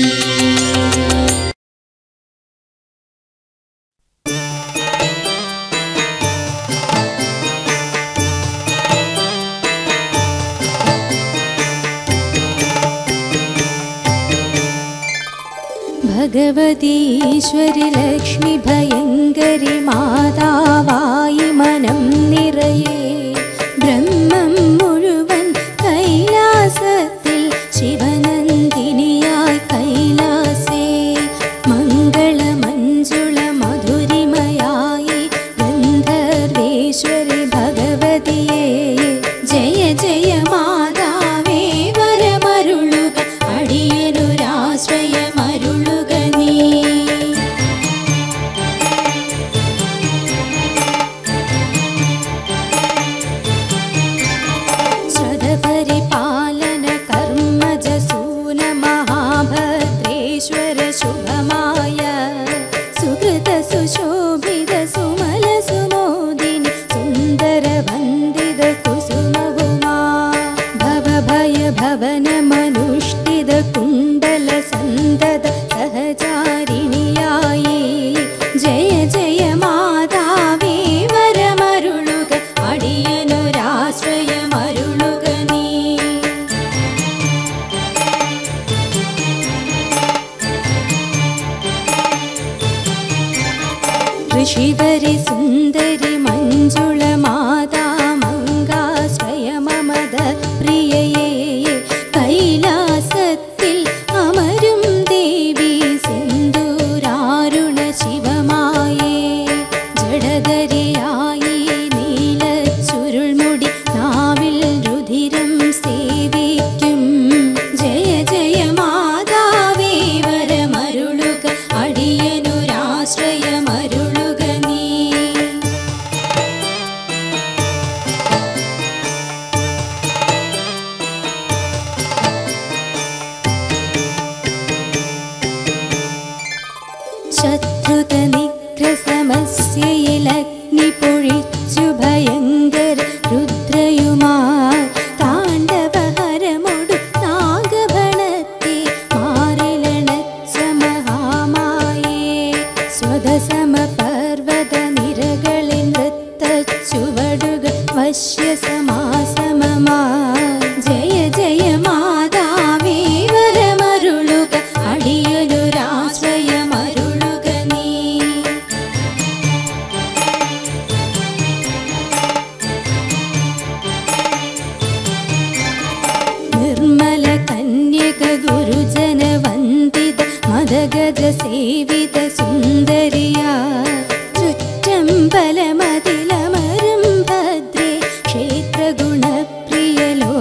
ഭഗവതീശ്വരി ലക്ഷ്മി ഭയങ്കരി മാതാവായി മനം നിറയെ ബ്രഹ്മം മുഴുവൻ കൈലാസത്തിൽ ശിവനന്ദിനിയായി കൈലാസേ മംഗളമഞ്ജുള മധുരിമയായി ഗന്ധർവേശ്വരി ഭഗവതിയേ ജയ ജയ മാതാവേ വരമരുളുക അടിയനൊരാശ്രയമരുളുക നീ ശ്രതപരിപാലന കർമ്മജസൂന മഹാഭദ്രേശ്വര ശുഭമായ സുഹൃത സുശോഭിത സുമല സുമോദിനി സുന്ദര വന്ദിത കുസുമകുമാ ഭവ ഭയ ഭവന മനുഷ്ഠിത കുണ്ടല സന്തത സഹചാരിണിയായി ജയ ജയ മാതാവേ വരമരുളുക അടിയനൊരാശ്രയമരുളുക നീ ഋഷിവരി സുന്ദരി മഞ്ജുള മാതാ മംഗാ സ്വയമമത പ്രിയയേ കൈലാസത്തിൽ അമരും ദേവി സിന്ദൂരാരുണ ശിവമായേ ജഡധരിയായി നീലച്ചുരുൾമുടി നാവിൽ രുധിരം സേവിക്കും ജയ ജയ മാതാവേ വരമരുളുക അടിയനൊരാശ്രയമരുളുക നീ ശത്രുത നിഗ്രസമസ്യയിലഗ്നി പൊഴിച്ചു ഭയങ്കര രുദ്രയുമാർ താണ്ഡവഹരമൊടു നാഗഭണത്തെ മാറിലണച്ച മഹാമായേ സ്വതസമ പർവ്വത നിരകളിൽ നൃത്ത ചുവടുകൾ വശ്യസമാസമമാ ജയ ജയ മാതാവേ വരമരുളുക അടിയൊരാശ്രയമരുളുക നീ നിർമ്മല കന്യക ഗുരുജന വന്ദിത മദഗജ സേവിത സുന്ദരിയ ചുറ്റമ്പലമതിലമരും ഭദ്രേ ക്ഷേത്ര ഗുണപ്രിയ ലോ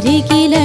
നിഖില